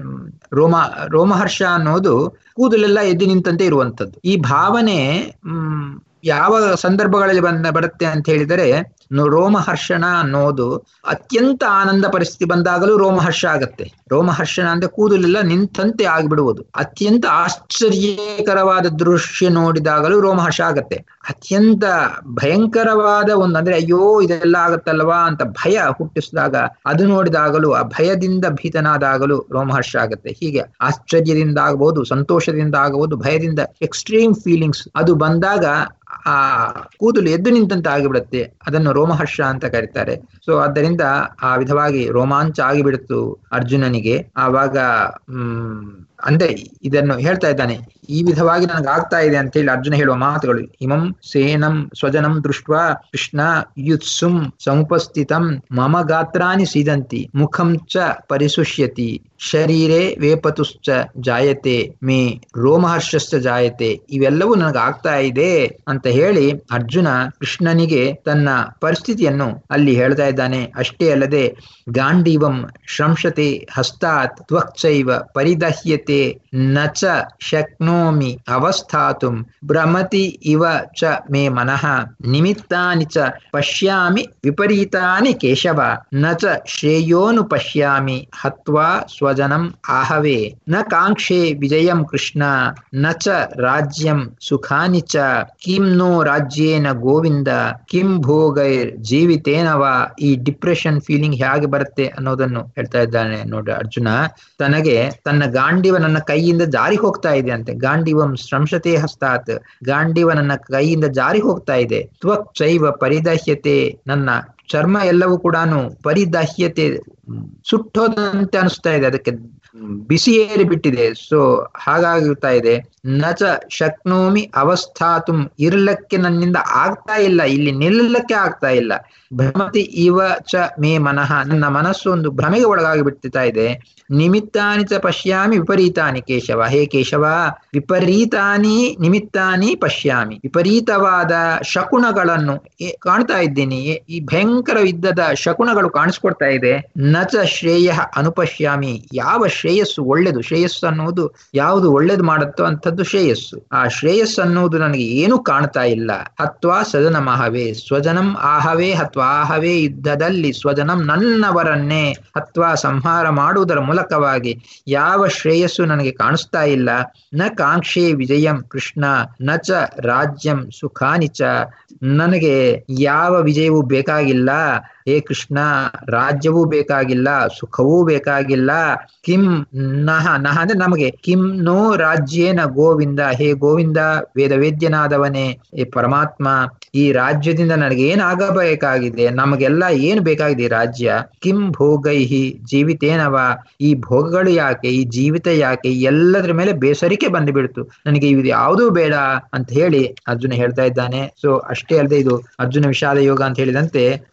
ರೋಮ ರೋಮಹರ್ಷ ಅನ್ನೋದು ಕೂದಲೆಲ್ಲ ಎದ್ದು ನಿಂತಂತೆ ಇರುವಂತದ್ದು ಈ ಭಾವನೆ ಹ್ಮ್ ಯಾವ ಸಂದರ್ಭಗಳಲ್ಲಿ ಬಂದ ಬರುತ್ತೆ ಅಂತ ಹೇಳಿದರೆ ರೋಮಹರ್ಷಣ ಅನ್ನೋದು ಅತ್ಯಂತ ಆನಂದ ಪರಿಸ್ಥಿತಿ ಬಂದಾಗಲೂ ರೋಮಹರ್ಷ ಆಗತ್ತೆ ರೋಮಹರ್ಷಣ ಅಂದ್ರೆ ಕೂದಲೆಲ್ಲ ನಿಂತಂತೆ ಆಗ್ಬಿಡುವುದು ಅತ್ಯಂತ ಆಶ್ಚರ್ಯಕರವಾದ ದೃಶ್ಯ ನೋಡಿದಾಗಲೂ ರೋಮಹರ್ಷ ಆಗತ್ತೆ ಅತ್ಯಂತ ಭಯಂಕರವಾದ ಒಂದು ಅಂದ್ರೆ ಅಯ್ಯೋ ಇದೆಲ್ಲ ಆಗತ್ತಲ್ವಾ ಅಂತ ಭಯ ಹುಟ್ಟಿಸಿದಾಗ ಅದು ನೋಡಿದಾಗಲೂ ಆ ಭಯದಿಂದ ಭೀತನಾದಾಗಲೂ ರೋಮಹರ್ಷ ಆಗತ್ತೆ ಹೀಗೆ ಆಶ್ಚರ್ಯದಿಂದ ಆಗಬಹುದು ಸಂತೋಷದಿಂದ ಆಗಬಹುದು ಭಯದಿಂದ ಎಕ್ಸ್ಟ್ರೀಮ್ ಫೀಲಿಂಗ್ಸ್ ಅದು ಬಂದಾಗ ಆ ಕೂದಲು ಎದ್ದು ನಿಂತಂತೆ ಆಗಿಬಿಡುತ್ತೆ ಅದನ್ನು ರೋಮಹರ್ಷ ಅಂತ ಕರೀತಾರೆ ಸೊ ಆದ್ದರಿಂದ ಆ ವಿಧವಾಗಿ ರೋಮಾಂಚ ಆಗಿಬಿಡ್ತು ಅರ್ಜುನನಿಗೆ ಆವಾಗ ಹ್ಮ್ ಅಂದ್ರೆ ಇದನ್ನು ಹೇಳ್ತಾ ಇದ್ದಾನೆ ಈ ವಿಧವಾಗಿ ನನಗೆ ಆಗ್ತಾ ಇದೆ ಅಂತ ಹೇಳಿ ಅರ್ಜುನ ಹೇಳುವ ಮಾತುಗಳು ಇಮಂ ಸೇನಂ ಸ್ವಜನಂ ದೃಷ್ಟ ಕೃಷ್ಣ ಯುತ್ಸುಂ ಸಮುಪಸ್ಥಿತಂ ಮಮ ಗಾತ್ರಾನಿ ಸೀದಂತಿ ಮುಖಂ ಚ ಪರಿಸುಷ್ಯತಿ ಶರೀರೇ ವೇಪತುಶ್ಚ ಜಾಯತೆ ಮೇ ರೋಮಹರ್ಷಶ್ಚ ಜಾಯತೆ ಇವೆಲ್ಲವೂ ನನಗೆ ಆಗ್ತಾ ಇದೆ ಅಂತ ಹೇಳಿ ಅರ್ಜುನ ಕೃಷ್ಣನಿಗೆ ತನ್ನ ಪರಿಸ್ಥಿತಿಯನ್ನು ಅಲ್ಲಿ ಹೇಳ್ತಾ ಇದ್ದಾನೆ ಅಷ್ಟೇ ಅಲ್ಲದೆ ಗಾಂಡೀವಂ ಶ್ರಂಶತೆ ಹಸ್ತಾತ್ ತ್ವಕ್ಚೈವ ಪರಿದಹ್ಯತೆ ನ ಚ ಶಕ್ನೋಮಿ ಅವಸ್ಥಾತುಂ ಭ್ರಮತಿ ಇವ ಚ ಮೇ ಮನಃ ನಿಮಿತ್ತಾನಿ ಚ ಪಶ್ಯಾಮಿ ವಿಪರೀತಾನಿ ಕೇಶವ ನ ಚ ಶ್ರೇಯೋನು ಪಶ್ಯಾಮಿ ಹತ್ವಾ ಸ್ವಜನಂ ಆಹವೇ ನ ಕಾಂಕ್ಷೆ ವಿಜಯಂ ಕೃಷ್ಣ ನ ಚ ರಾಜ್ಯಂ ಸುಖಾನಿ ಚ ಕಿಂ ನೋ ರಾಜ್ಯೇನ ಗೋವಿಂದ ಕಿಂ ಭೋಗೈರ್ ಜೀವಿತೇನವ ಈ ಡಿಪ್ರೆಷನ್ ಫೀಲಿಂಗ್ ಹೇಗೆ ಬರುತ್ತೆ ಅನ್ನೋದನ್ನು ಹೇಳ್ತಾ ಇದ್ದಾನೆ ನೋಡಿ ಅರ್ಜುನ ತನಗೆ ತನ್ನ ಗಾಂಡಿವ ನನ್ನ ಕೈಯಿಂದ ಜಾರಿ ಹೋಗ್ತಾ ಇದೆ ಅಂತೆ ಗಾಂಡಿವಂ ಶ್ರಂಶತೆ ಹಸ್ತಾತ್ ಗಾಂಡಿವ ನನ್ನ ಕೈಯಿಂದ ಜಾರಿ ಹೋಗ್ತಾ ಇದೆ ತ್ವಕ್ ಚೈವ ಪರಿದಹ್ಯತೆ ನನ್ನ ಚರ್ಮ ಎಲ್ಲವೂ ಕೂಡ ಪರಿದಹ್ಯತೆ ಸುಟ್ಟೋದಂತೆ ಅನಿಸ್ತಾ ಇದೆ ಅದಕ್ಕೆ ಬಿಸಿ ಏರಿ ಬಿಟ್ಟಿದೆ ಸೊ ಹಾಗಾಗುತ್ತಾ ಇದೆ ನಚ ಶಕ್ನೋಮಿ ಅವಸ್ಥಾತು ಇರ್ಲಕ್ಕೆ ನನ್ನಿಂದ ಆಗ್ತಾ ಇಲ್ಲ ಇಲ್ಲಿ ನಿಲ್ಲಕ್ಕೆ ಆಗ್ತಾ ಇಲ್ಲ ಭ್ರಮತಿ ಇವ ಚ ಮೇ ಮನಃ ನನ್ನ ಮನಸ್ಸು ಒಂದು ಭ್ರಮೆಗೆ ಒಳಗಾಗಿ ಬಿಡ್ತಾ ಇದೆ ನಿಮಿತ್ತಾನಿ ಚ ಪಶ್ಯಾಮಿ ವಿಪರೀತಾನಿ ಕೇಶವ ಹೇ ಕೇಶವ ವಿಪರೀತಾನಿ ನಿಮಿತ್ತಾನಿ ಪಶ್ಯಾಮಿ ವಿಪರೀತವಾದ ಶಕುನಗಳನ್ನು ಕಾಣ್ತಾ ಇದ್ದೀನಿ ಈ ಭಯಂಕರ ಯುದ್ಧದ ಶಕುನಗಳು ಕಾಣಿಸ್ಕೊಡ್ತಾ ಇದೆ ನಚ ಶ್ರೇಯ ಅನುಪಶ್ಯಾಮಿ ಯಾವ ಶ್ರೇಯಸ್ಸು ಒಳ್ಳೆದು ಶ್ರೇಯಸ್ಸು ಅನ್ನುವುದು ಯಾವುದು ಒಳ್ಳೇದು ಮಾಡುತ್ತೋ ಅಂಥದ್ದು ಶ್ರೇಯಸ್ಸು ಆ ಶ್ರೇಯಸ್ಸು ಅನ್ನುವುದು ನನಗೆ ಏನು ಕಾಣ್ತಾ ಇಲ್ಲ ಹತ್ವಾ ಸದನ ಮಹವೇ ಸ್ವಜನಂ ಆಹವೇ ಹತ್ವಾ ಆಹವೇ ಯುದ್ಧದಲ್ಲಿ ಸ್ವಜನಂ ನನ್ನವರನ್ನೇ ಹತ್ವಾ ಸಂಹಾರ ಮಾಡುವುದರ ಮೂಲಕವಾಗಿ ಯಾವ ಶ್ರೇಯಸ್ಸು ನನಗೆ ಕಾಣಿಸ್ತಾ ಇಲ್ಲ ನ ಕಾಂಕ್ಷೆ ವಿಜಯಂ ಕೃಷ್ಣ ನ ಚ ರಾಜ್ಯಂ ಸುಖಾನಿ ಚ ನನಗೆ ಯಾವ ವಿಜಯವೂ ಬೇಕಾಗಿಲ್ಲ ಹೇ ಕೃಷ್ಣ ರಾಜ್ಯವೂ ಬೇಕಾಗಿಲ್ಲ ಸುಖವೂ ಬೇಕಾಗಿಲ್ಲ ಕಿಂ ನಹ ನಹ ಅಂದ್ರೆ ನಮಗೆ ಕಿಂ ನೋ ರಾಜ್ಯೇನ ಗೋವಿಂದ ಹೇ ಗೋವಿಂದ ವೇದ ವೇದ್ಯನಾದವನೇ ಹೇ ಪರಮಾತ್ಮ ಈ ರಾಜ್ಯದಿಂದ ನನಗೆ ಏನಾಗಬೇಕಾಗಿದೆ ನಮಗೆಲ್ಲ ಏನು ಬೇಕಾಗಿದೆ ಈ ರಾಜ್ಯ ಕಿಂ ಭೋಗೈಹಿ ಜೀವಿತೇನವ ಈ ಭೋಗಗಳು ಯಾಕೆ ಈ ಜೀವಿತ ಯಾಕೆ ಎಲ್ಲದರ ಮೇಲೆ ಬೇಸರಿಕೆ ಬಂದು ಬಿಡ್ತು ನನಗೆ ಇದು ಯಾವುದೂ ಬೇಡ ಅಂತ ಹೇಳಿ ಅರ್ಜುನ ಹೇಳ್ತಾ ಇದ್ದಾನೆ ಸೊ ಅಷ್ಟೇ ಅಲ್ಲದೆ ಇದು ಅರ್ಜುನ ವಿಷಾದ ಯೋಗ ಅಂತ ಹೇಳಿದಂತೆ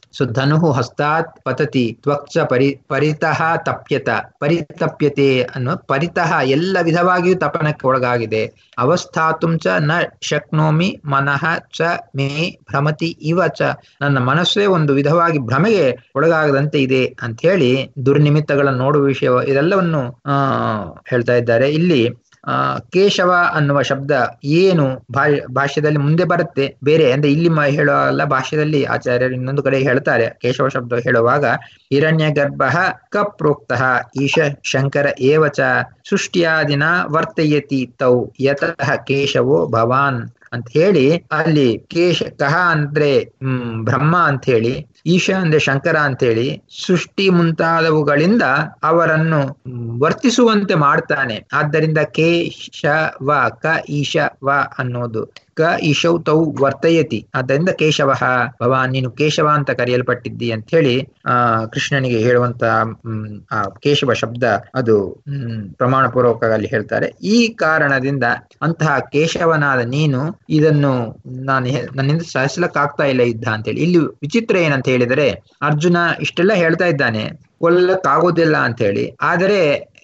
ಸೊ ಧನು ಹಸ್ತಾತ್ ಪತತಿ ತ್ವಕ್ಚ ಪರಿ ಪರಿತಃ ತಪ್ಯತ ಪರಿತಪ್ಯತೆ ಅನ್ನೋ ಪರಿತಃ ಎಲ್ಲ ವಿಧವಾಗಿಯೂ ತಪನಕ್ಕೆ ಒಳಗಾಗಿದೆ ಅವಸ್ಥಾತುಂ ಚ ನ ಶಕ್ನೋಮಿ ಮನಃ ಚ ಮೇ ಭ್ರಮತಿ ಇವ ಚ ನನ್ನ ಮನಸ್ಸೇ ಒಂದು ವಿಧವಾಗಿ ಭ್ರಮೆಗೆ ಒಳಗಾಗದಂತೆ ಇದೆ ಅಂತ ಹೇಳಿ ದುರ್ನಿಮಿತ್ತಗಳನ್ನು ನೋಡುವ ವಿಷಯ ಇದೆಲ್ಲವನ್ನು ಆ ಹೇಳ್ತಾ ಇದ್ದಾರೆ ಇಲ್ಲಿ ಆ ಕೇಶವ ಅನ್ನುವ ಶಬ್ದ ಏನು ಭಾಷ್ಯದಲ್ಲಿ ಮುಂದೆ ಬರುತ್ತೆ ಬೇರೆ ಅಂದ್ರೆ ಇಲ್ಲಿ ಹೇಳುವಲ್ಲ ಭಾಷ್ಯದಲ್ಲಿ ಆಚಾರ್ಯರು ಇನ್ನೊಂದು ಕಡೆ ಹೇಳ್ತಾರೆ ಕೇಶವ ಶಬ್ದ ಹೇಳುವಾಗ ಹಿರಣ್ಯ ಗರ್ಭ ಕ ಪ್ರೋಕ್ತ ಈಶ ಶಂಕರ ಏವಚ ಸೃಷ್ಟಿಯಾದಿನ ವರ್ತಯತಿ ತೌ ಯತಃ ಕೇಶವೋ ಭವಾನ್ ಅಂತ ಹೇಳಿ ಅಲ್ಲಿ ಕೇಶ ಕಹ ಅಂದ್ರೆ ಹ್ಮ್ ಬ್ರಹ್ಮ ಅಂತ ಹೇಳಿ ಈಶ ಅಂದ್ರೆ ಶಂಕರ ಅಂತ ಹೇಳಿ ಸೃಷ್ಟಿ ಮುಂತಾದವುಗಳಿಂದ ಅವರನ್ನು ವರ್ತಿಸುವಂತೆ ಮಾಡ್ತಾನೆ ಆದ್ದರಿಂದ ಕೇಶ ವ ಕ ಈಶ ವ ಅನ್ನೋದು ಕ ಈಶೌ ತೌ ವರ್ತಯತಿ ಆದ್ದರಿಂದ ಕೇಶವ ಭವಾನ್ ನೀನು ಕೇಶವ ಅಂತ ಕರೆಯಲ್ಪಟ್ಟಿದ್ದಿ ಅಂತ ಹೇಳಿ ಆ ಕೃಷ್ಣನಿಗೆ ಹೇಳುವಂತ ಆ ಕೇಶವ ಶಬ್ದ ಅದು ಹ್ಮ್ ಪ್ರಮಾಣ ಪೂರ್ವಕ ಅಲ್ಲಿ ಹೇಳ್ತಾರೆ ಈ ಕಾರಣದಿಂದ ಅಂತಹ ಕೇಶವನಾದ ನೀನು ಇದನ್ನು ನಾನು ನನ್ನಿಂದ ಸಹಿಸ್ಲಕ್ಕಾಗ್ತಾ ಇಲ್ಲ ಯುದ್ಧ ಅಂತೇಳಿ ಇಲ್ಲಿ ವಿಚಿತ್ರ ಏನಂತ ಹೇಳಿದರೆ ಅರ್ಜುನ ಇಷ್ಟೆಲ್ಲ ಹೇಳ್ತಾ ಇದ್ದಾನೆ ಕೊಲ್ಲಕ್ಕಾಗೋದಿಲ್ಲ ಅಂತ ಹೇಳಿ ಆದರೆ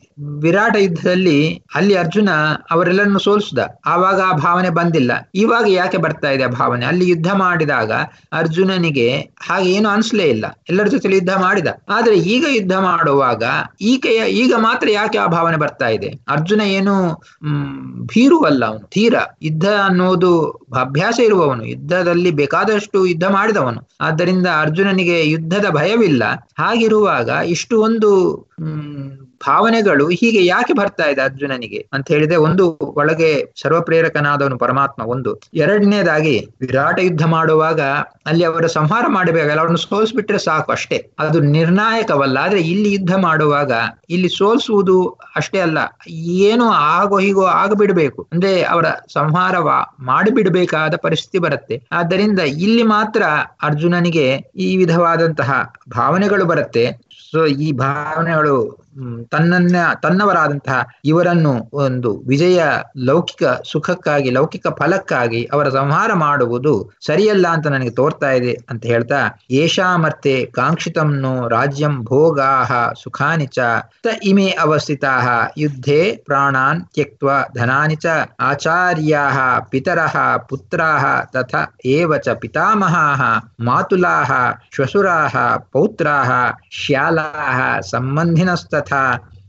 ವಿರಾಟ ಯುದ್ಧದಲ್ಲಿ ಅಲ್ಲಿ ಅರ್ಜುನ ಅವರೆಲ್ಲರನ್ನು ಸೋಲಿಸಿದ ಆವಾಗ ಆ ಭಾವನೆ ಬಂದಿಲ್ಲ ಇವಾಗ ಯಾಕೆ ಬರ್ತಾ ಇದೆ ಆ ಭಾವನೆ ಅಲ್ಲಿ ಯುದ್ಧ ಮಾಡಿದಾಗ ಅರ್ಜುನನಿಗೆ ಹಾಗೆ ಏನು ಅನ್ಸ್ಲೇ ಇಲ್ಲ ಎಲ್ಲರ ಜೊತೆ ಯುದ್ಧ ಮಾಡಿದ ಆದ್ರೆ ಈಗ ಯುದ್ಧ ಮಾಡುವಾಗ ಈಕೆಯ ಈಗ ಮಾತ್ರ ಯಾಕೆ ಆ ಭಾವನೆ ಬರ್ತಾ ಇದೆ ಅರ್ಜುನ ಏನು ಹ್ಮ್ ಭೀರುವಲ್ಲ ಅವನು ತೀರ ಯುದ್ಧ ಅನ್ನೋದು ಅಭ್ಯಾಸ ಇರುವವನು ಯುದ್ಧದಲ್ಲಿ ಬೇಕಾದಷ್ಟು ಯುದ್ಧ ಮಾಡಿದವನು ಆದ್ದರಿಂದ ಅರ್ಜುನನಿಗೆ ಯುದ್ಧದ ಭಯವಿಲ್ಲ ಹಾಗಿರುವಾಗ ಇಷ್ಟು ಒಂದು ಹ್ಮ್ ಭಾವನೆಗಳು ಹೀಗೆ ಯಾಕೆ ಬರ್ತಾ ಇದೆ ಅರ್ಜುನನಿಗೆ ಅಂತ ಹೇಳಿದ್ರೆ ಒಂದು ಒಳಗೆ ಸರ್ವಪ್ರೇರಕನಾದವನು ಪರಮಾತ್ಮ ಒಂದು ಎರಡನೇದಾಗಿ ವಿರಾಟ ಯುದ್ಧ ಮಾಡುವಾಗ ಅಲ್ಲಿ ಅವರ ಸಂಹಾರ ಮಾಡಬೇಕಲ್ಲ ಅವರನ್ನು ಸೋಲ್ಸ್ಬಿಟ್ರೆ ಸಾಕು ಅಷ್ಟೇ ಅದು ನಿರ್ಣಾಯಕವಲ್ಲ ಆದ್ರೆ ಇಲ್ಲಿ ಯುದ್ಧ ಮಾಡುವಾಗ ಇಲ್ಲಿ ಸೋಲ್ಸುವುದು ಅಷ್ಟೇ ಅಲ್ಲ ಏನೋ ಆಗೋ ಹೀಗೋ ಆಗಬಿಡ್ಬೇಕು ಅಂದ್ರೆ ಅವರ ಸಂಹಾರವ ಮಾಡಿಬಿಡ್ಬೇಕಾದ ಪರಿಸ್ಥಿತಿ ಬರುತ್ತೆ ಆದ್ದರಿಂದ ಇಲ್ಲಿ ಮಾತ್ರ ಅರ್ಜುನನಿಗೆ ಈ ವಿಧವಾದಂತಹ ಭಾವನೆಗಳು ಬರುತ್ತೆ ಸೊ ಈ ಭಾವನೆಗಳು ತನ್ನನ್ನ ತನ್ನವರಾದಂತಹ ಇವರನ್ನು ಒಂದು ವಿಜಯ ಲೌಕಿಕ ಸುಖಕ್ಕಾಗಿ ಲೌಕಿಕ ಫಲಕ್ಕಾಗಿ ಅವರ ಸಂಹಾರ ಮಾಡುವುದು ಸರಿಯಲ್ಲ ಅಂತ ನನಗೆ ತೋರ್ತಾ ಇದೆ ಅಂತ ಹೇಳ್ತಾ ಏಷಾಮರ್ತೆ ಕಾಂಕ್ಷಿತಂನು ರಾಜ್ಯಂ ಭೋಗಾಹ ಸುಖಾನಿ ಚ ತ ಇಮೆ ಅವಸ್ಥಿತಾಹ ಯುದ್ಧೇ ಪ್ರಾಣಾನ್ ತ್ಯಕ್ತ್ವ ಧನಾನಿ ಚ ಆಚಾರ್ಯಾಹ ಪಿತರಃ ಪುತ್ರಾಹ ತಥ ಏವ ಚ ಪಿತಾಮಹಾಃ ಮಾತುಲಾಹ ಶ್ವಶುರಾಹ ಪೌತ್ರಾಹ ಶ್ಯಾಲಾಹ ಸಂಬಂಧಿನಸ್ತ ತಥಾ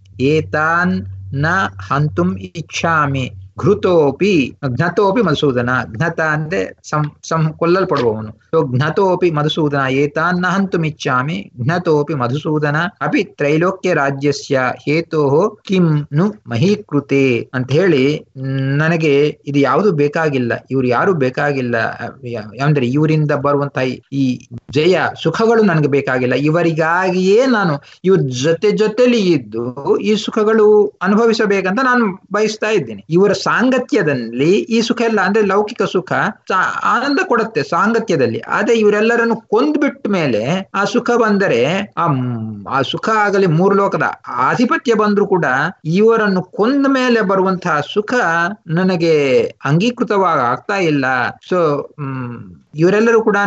ಏತಾನ್ ನ ಹಂತುಂ ಇಚ್ಛಾಮಿ ಘೃತೋಪಿ ಘ್ನತೋಪಿ ಮಧುಸೂದನ ಘ್ನತ ಅಂದ್ರೆ ಸಂ ಸಂ ಕೊಲ್ಲಲ್ಪಡುವವನು ಸೊ ಘ್ನತೋಪಿ ಮಧುಸೂದನ ಏತಾನ್ ನ ಹಂತುಮಿಚ್ಛಾಮಿ ಘ್ನತೋಪಿ ಮಧುಸೂದನ ಅಪಿ ತ್ರೈಲೋಕ್ಯ ರಾಜ್ಯಸ್ಯ ಹೇತೋ ಕಿಂ ನು ಮಹೀಕೃತೆ ಅಂತ ಹೇಳಿ ನನಗೆ ಇದು ಯಾವುದು ಬೇಕಾಗಿಲ್ಲ ಇವ್ರು ಯಾರು ಬೇಕಾಗಿಲ್ಲ ಅಂದ್ರೆ ಇವರಿಂದ ಬರುವಂತಹ ಈ ಜಯ ಸುಖಗಳು ನನಗೆ ಬೇಕಾಗಿಲ್ಲ ಇವರಿಗಾಗಿಯೇ ನಾನು ಇವ್ರ ಜೊತೆ ಜೊತೆಲಿ ಇದ್ದು ಈ ಸುಖಗಳು ಅನುಭವಿಸಬೇಕಂತ ನಾನು ಬಯಸ್ತಾ ಇದ್ದೇನೆ ಇವರ ಸಾಂಗತ್ಯದಲ್ಲಿ ಈ ಸುಖ ಎಲ್ಲ ಅಂದ್ರೆ ಲೌಕಿಕ ಸುಖ ಆನಂದ ಕೊಡುತ್ತೆ ಸಾಂಗತ್ಯದಲ್ಲಿ ಆದ್ರೆ ಇವರೆಲ್ಲರನ್ನು ಕೊಂದ್ಬಿಟ್ಟ ಮೇಲೆ ಆ ಸುಖ ಬಂದರೆ ಆ ಆ ಸುಖ ಆಗಲಿ ಮೂರು ಲೋಕದ ಆಧಿಪತ್ಯ ಬಂದ್ರು ಕೂಡ ಇವರನ್ನು ಕೊಂದ ಮೇಲೆ ಬರುವಂತಹ ಸುಖ ನನಗೆ ಅಂಗೀಕೃತವಾಗ ಆಗ್ತಾ ಇಲ್ಲ ಸೊ ಹ್ಮ್ ಇವರೆಲ್ಲರೂ ಕೂಡ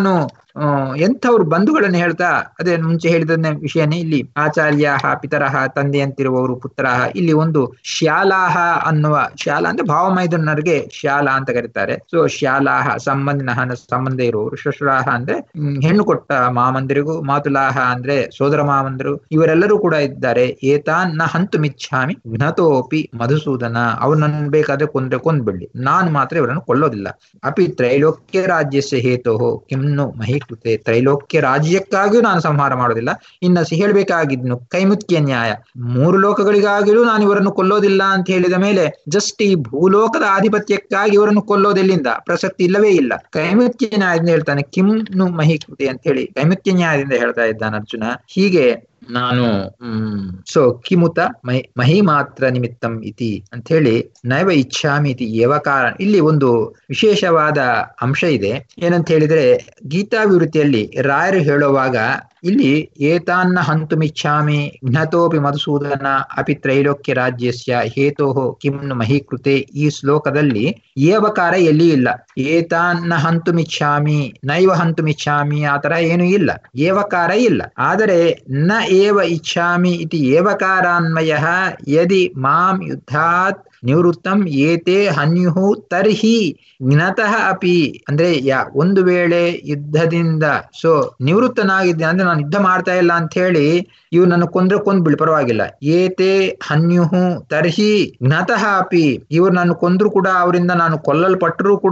ಎಂಥವ್ರು ಬಂಧುಗಳನ್ನು ಹೇಳ್ತಾ ಅದೇ ಮುಂಚೆ ಹೇಳಿದ ವಿಷಯನೇ ಇಲ್ಲಿ ಆಚಾರ್ಯ ಪಿತರಹ ತಂದೆಯಂತಿರುವವರು ಪುತ್ರಹ ಇಲ್ಲಿ ಒಂದು ಶ್ಯಾಲಾಹ ಅನ್ನುವ ಶಾಲ ಅಂದ್ರೆ ಭಾವಮೈದನರಿಗೆ ಶಾಲ ಅಂತ ಕರೀತಾರೆ ಸೊ ಶಾಲಾಹ ಸಂಬಂಧಿನ ಸಂಬಂಧ ಇರುವವರು ಶುಶ್ರಾಹ ಅಂದ್ರೆ ಹೆಣ್ಣು ಕೊಟ್ಟ ಮಾಮಂದಿರಿಗೂ ಮಾತುಲಾಹ ಅಂದ್ರೆ ಸೋದರ ಮಾಮಂದಿರು ಇವರೆಲ್ಲರೂ ಕೂಡ ಇದ್ದಾರೆ ಏತಾನ್ ನ ಹಂತು ಮಿಚ್ಛಾಮಿ ಘ್ನತೋಪಿ ಮಧುಸೂದನ ಅವ್ರನ್ನ ಬೇಕಾದ್ರೆ ಕೊಂದ್ರೆ ಕೊಂದ್ಬಿಡ್ಲಿ ನಾನು ಮಾತ್ರ ಇವರನ್ನು ಕೊಲ್ಲೋದಿಲ್ಲ ಅಪಿ ತ್ರೈಲೋಕ್ಯ ರಾಜ್ಯಸ್ಯ ಹೇತೋ ಕಿಮ್ನು ಮಹೀಕೃತೆ ತ್ರೈಲೋಕ್ಯ ರಾಜ್ಯಕ್ಕಾಗಿಯೂ ನಾನು ಸಂಹಾರ ಮಾಡೋದಿಲ್ಲ ಇನ್ನು ಹೇಳ್ಬೇಕಾಗಿದ್ನು ಕೈಮುತ್ಯ ನ್ಯಾಯ ಮೂರು ಲೋಕಗಳಿಗಾಗಿಯೂ ನಾನು ಇವರನ್ನು ಕೊಲ್ಲೋದಿಲ್ಲ ಅಂತ ಹೇಳಿದ ಮೇಲೆ ಜಸ್ಟ್ ಈ ಭೂಲೋಕದ ಆಧಿಪತ್ಯಕ್ಕಾಗಿ ಇವರನ್ನು ಕೊಲ್ಲೋದೆಲ್ಲಿಂದ ಪ್ರಸಕ್ತಿ ಇಲ್ಲವೇ ಇಲ್ಲ ಕೈಮುತ್ಯ ನ್ಯಾಯದಿಂದ ಹೇಳ್ತಾನೆ ಕಿಮ್ನು ಮಹೀಕೃತೆ ಅಂತ ಹೇಳಿ ಕೈಮುತ್ಯ ನ್ಯಾಯದಿಂದ ಹೇಳ್ತಾ ಇದ್ದಾನೆ ಅರ್ಜುನ ಹೀಗೆ ನಾನು ಹ್ಮ್ ಸೊ ಕಿಮುತ ಮಹಿ ಮಹಿ ಮಾತ್ರ ನಿಮಿತ್ತಂ ಇತಿ ಅಂತ ಹೇಳಿ ನೈವ ಇಚ್ಛಾಮಿ ಇತಿ ಏವಕಾರ ಇಲ್ಲಿ ಒಂದು ವಿಶೇಷವಾದ ಅಂಶ ಇದೆ ಏನಂತ ಹೇಳಿದ್ರೆ ಗೀತಾಭಿವೃತ್ತಿಯಲ್ಲಿ ರಾಯರು ಹೇಳುವಾಗ ಇಲ್ಲಿ ಏತಾನ್ನ ಹಂತುಮಿಚ್ಛಾಮಿ ಜ್ಞತೋಪಿ ಮಧುಸೂದನ ಅಪಿ ತ್ರೈಲೋಕ್ಯ ರಾಜ್ಯಸ್ಯ ಹೇತೋ ಕಿಮ್ನು ಮಹೀಕೃತೆ ಈ ಶ್ಲೋಕದಲ್ಲಿ ಏವಕಾರ ಎಲ್ಲಿ ಇಲ್ಲ ಏತಾನ್ನ ಹಂತುಮಿಚ್ಛಾಮಿ ನೈವ ಹಂತುಮಿಚ್ಛಾಮಿ ಆ ತರ ಏನು ಇಲ್ಲ ಏವಕಾರ ಇಲ್ಲ ಆದರೆ ನ ಏವ ಇಚ್ಛಾಮಿ ಇತಿ ಏವಕಾರಾನ್ವಯ ಯದಿ ಮಾಂ ಯುದ್ಧಾತ್ ನಿವೃತ್ತಂ ಏತೆ ಹನ್ಯು ತರ್ಹಿ ಜ್ಞತಃ ಅಪಿ ಅಂದ್ರೆ ಯಾ ಒಂದು ವೇಳೆ ಯುದ್ಧದಿಂದ ಸೊ ನಿವೃತ್ತನಾಗಿದ್ದೆ ಅಂದ್ರೆ ನಾನು ಯುದ್ಧ ಮಾಡ್ತಾ ಇಲ್ಲ ಅಂತ ಹೇಳಿ ಇವ್ ನನ್ನ ಕೊಂದ್ರೆ ಕೊಂದ್ ಬಿಡಿ ಪರವಾಗಿಲ್ಲ ಏತೆ ಹನ್ಯು ತರ್ಹಿ ಜ್ಞತಃ ಅಪಿ ಇವ್ರು ನಾನು ಕೊಂದ್ರು ಕೂಡ ಅವರಿಂದ ನಾನು ಕೊಲ್ಲಲ್ಪಟ್ಟರೂ ಕೂಡ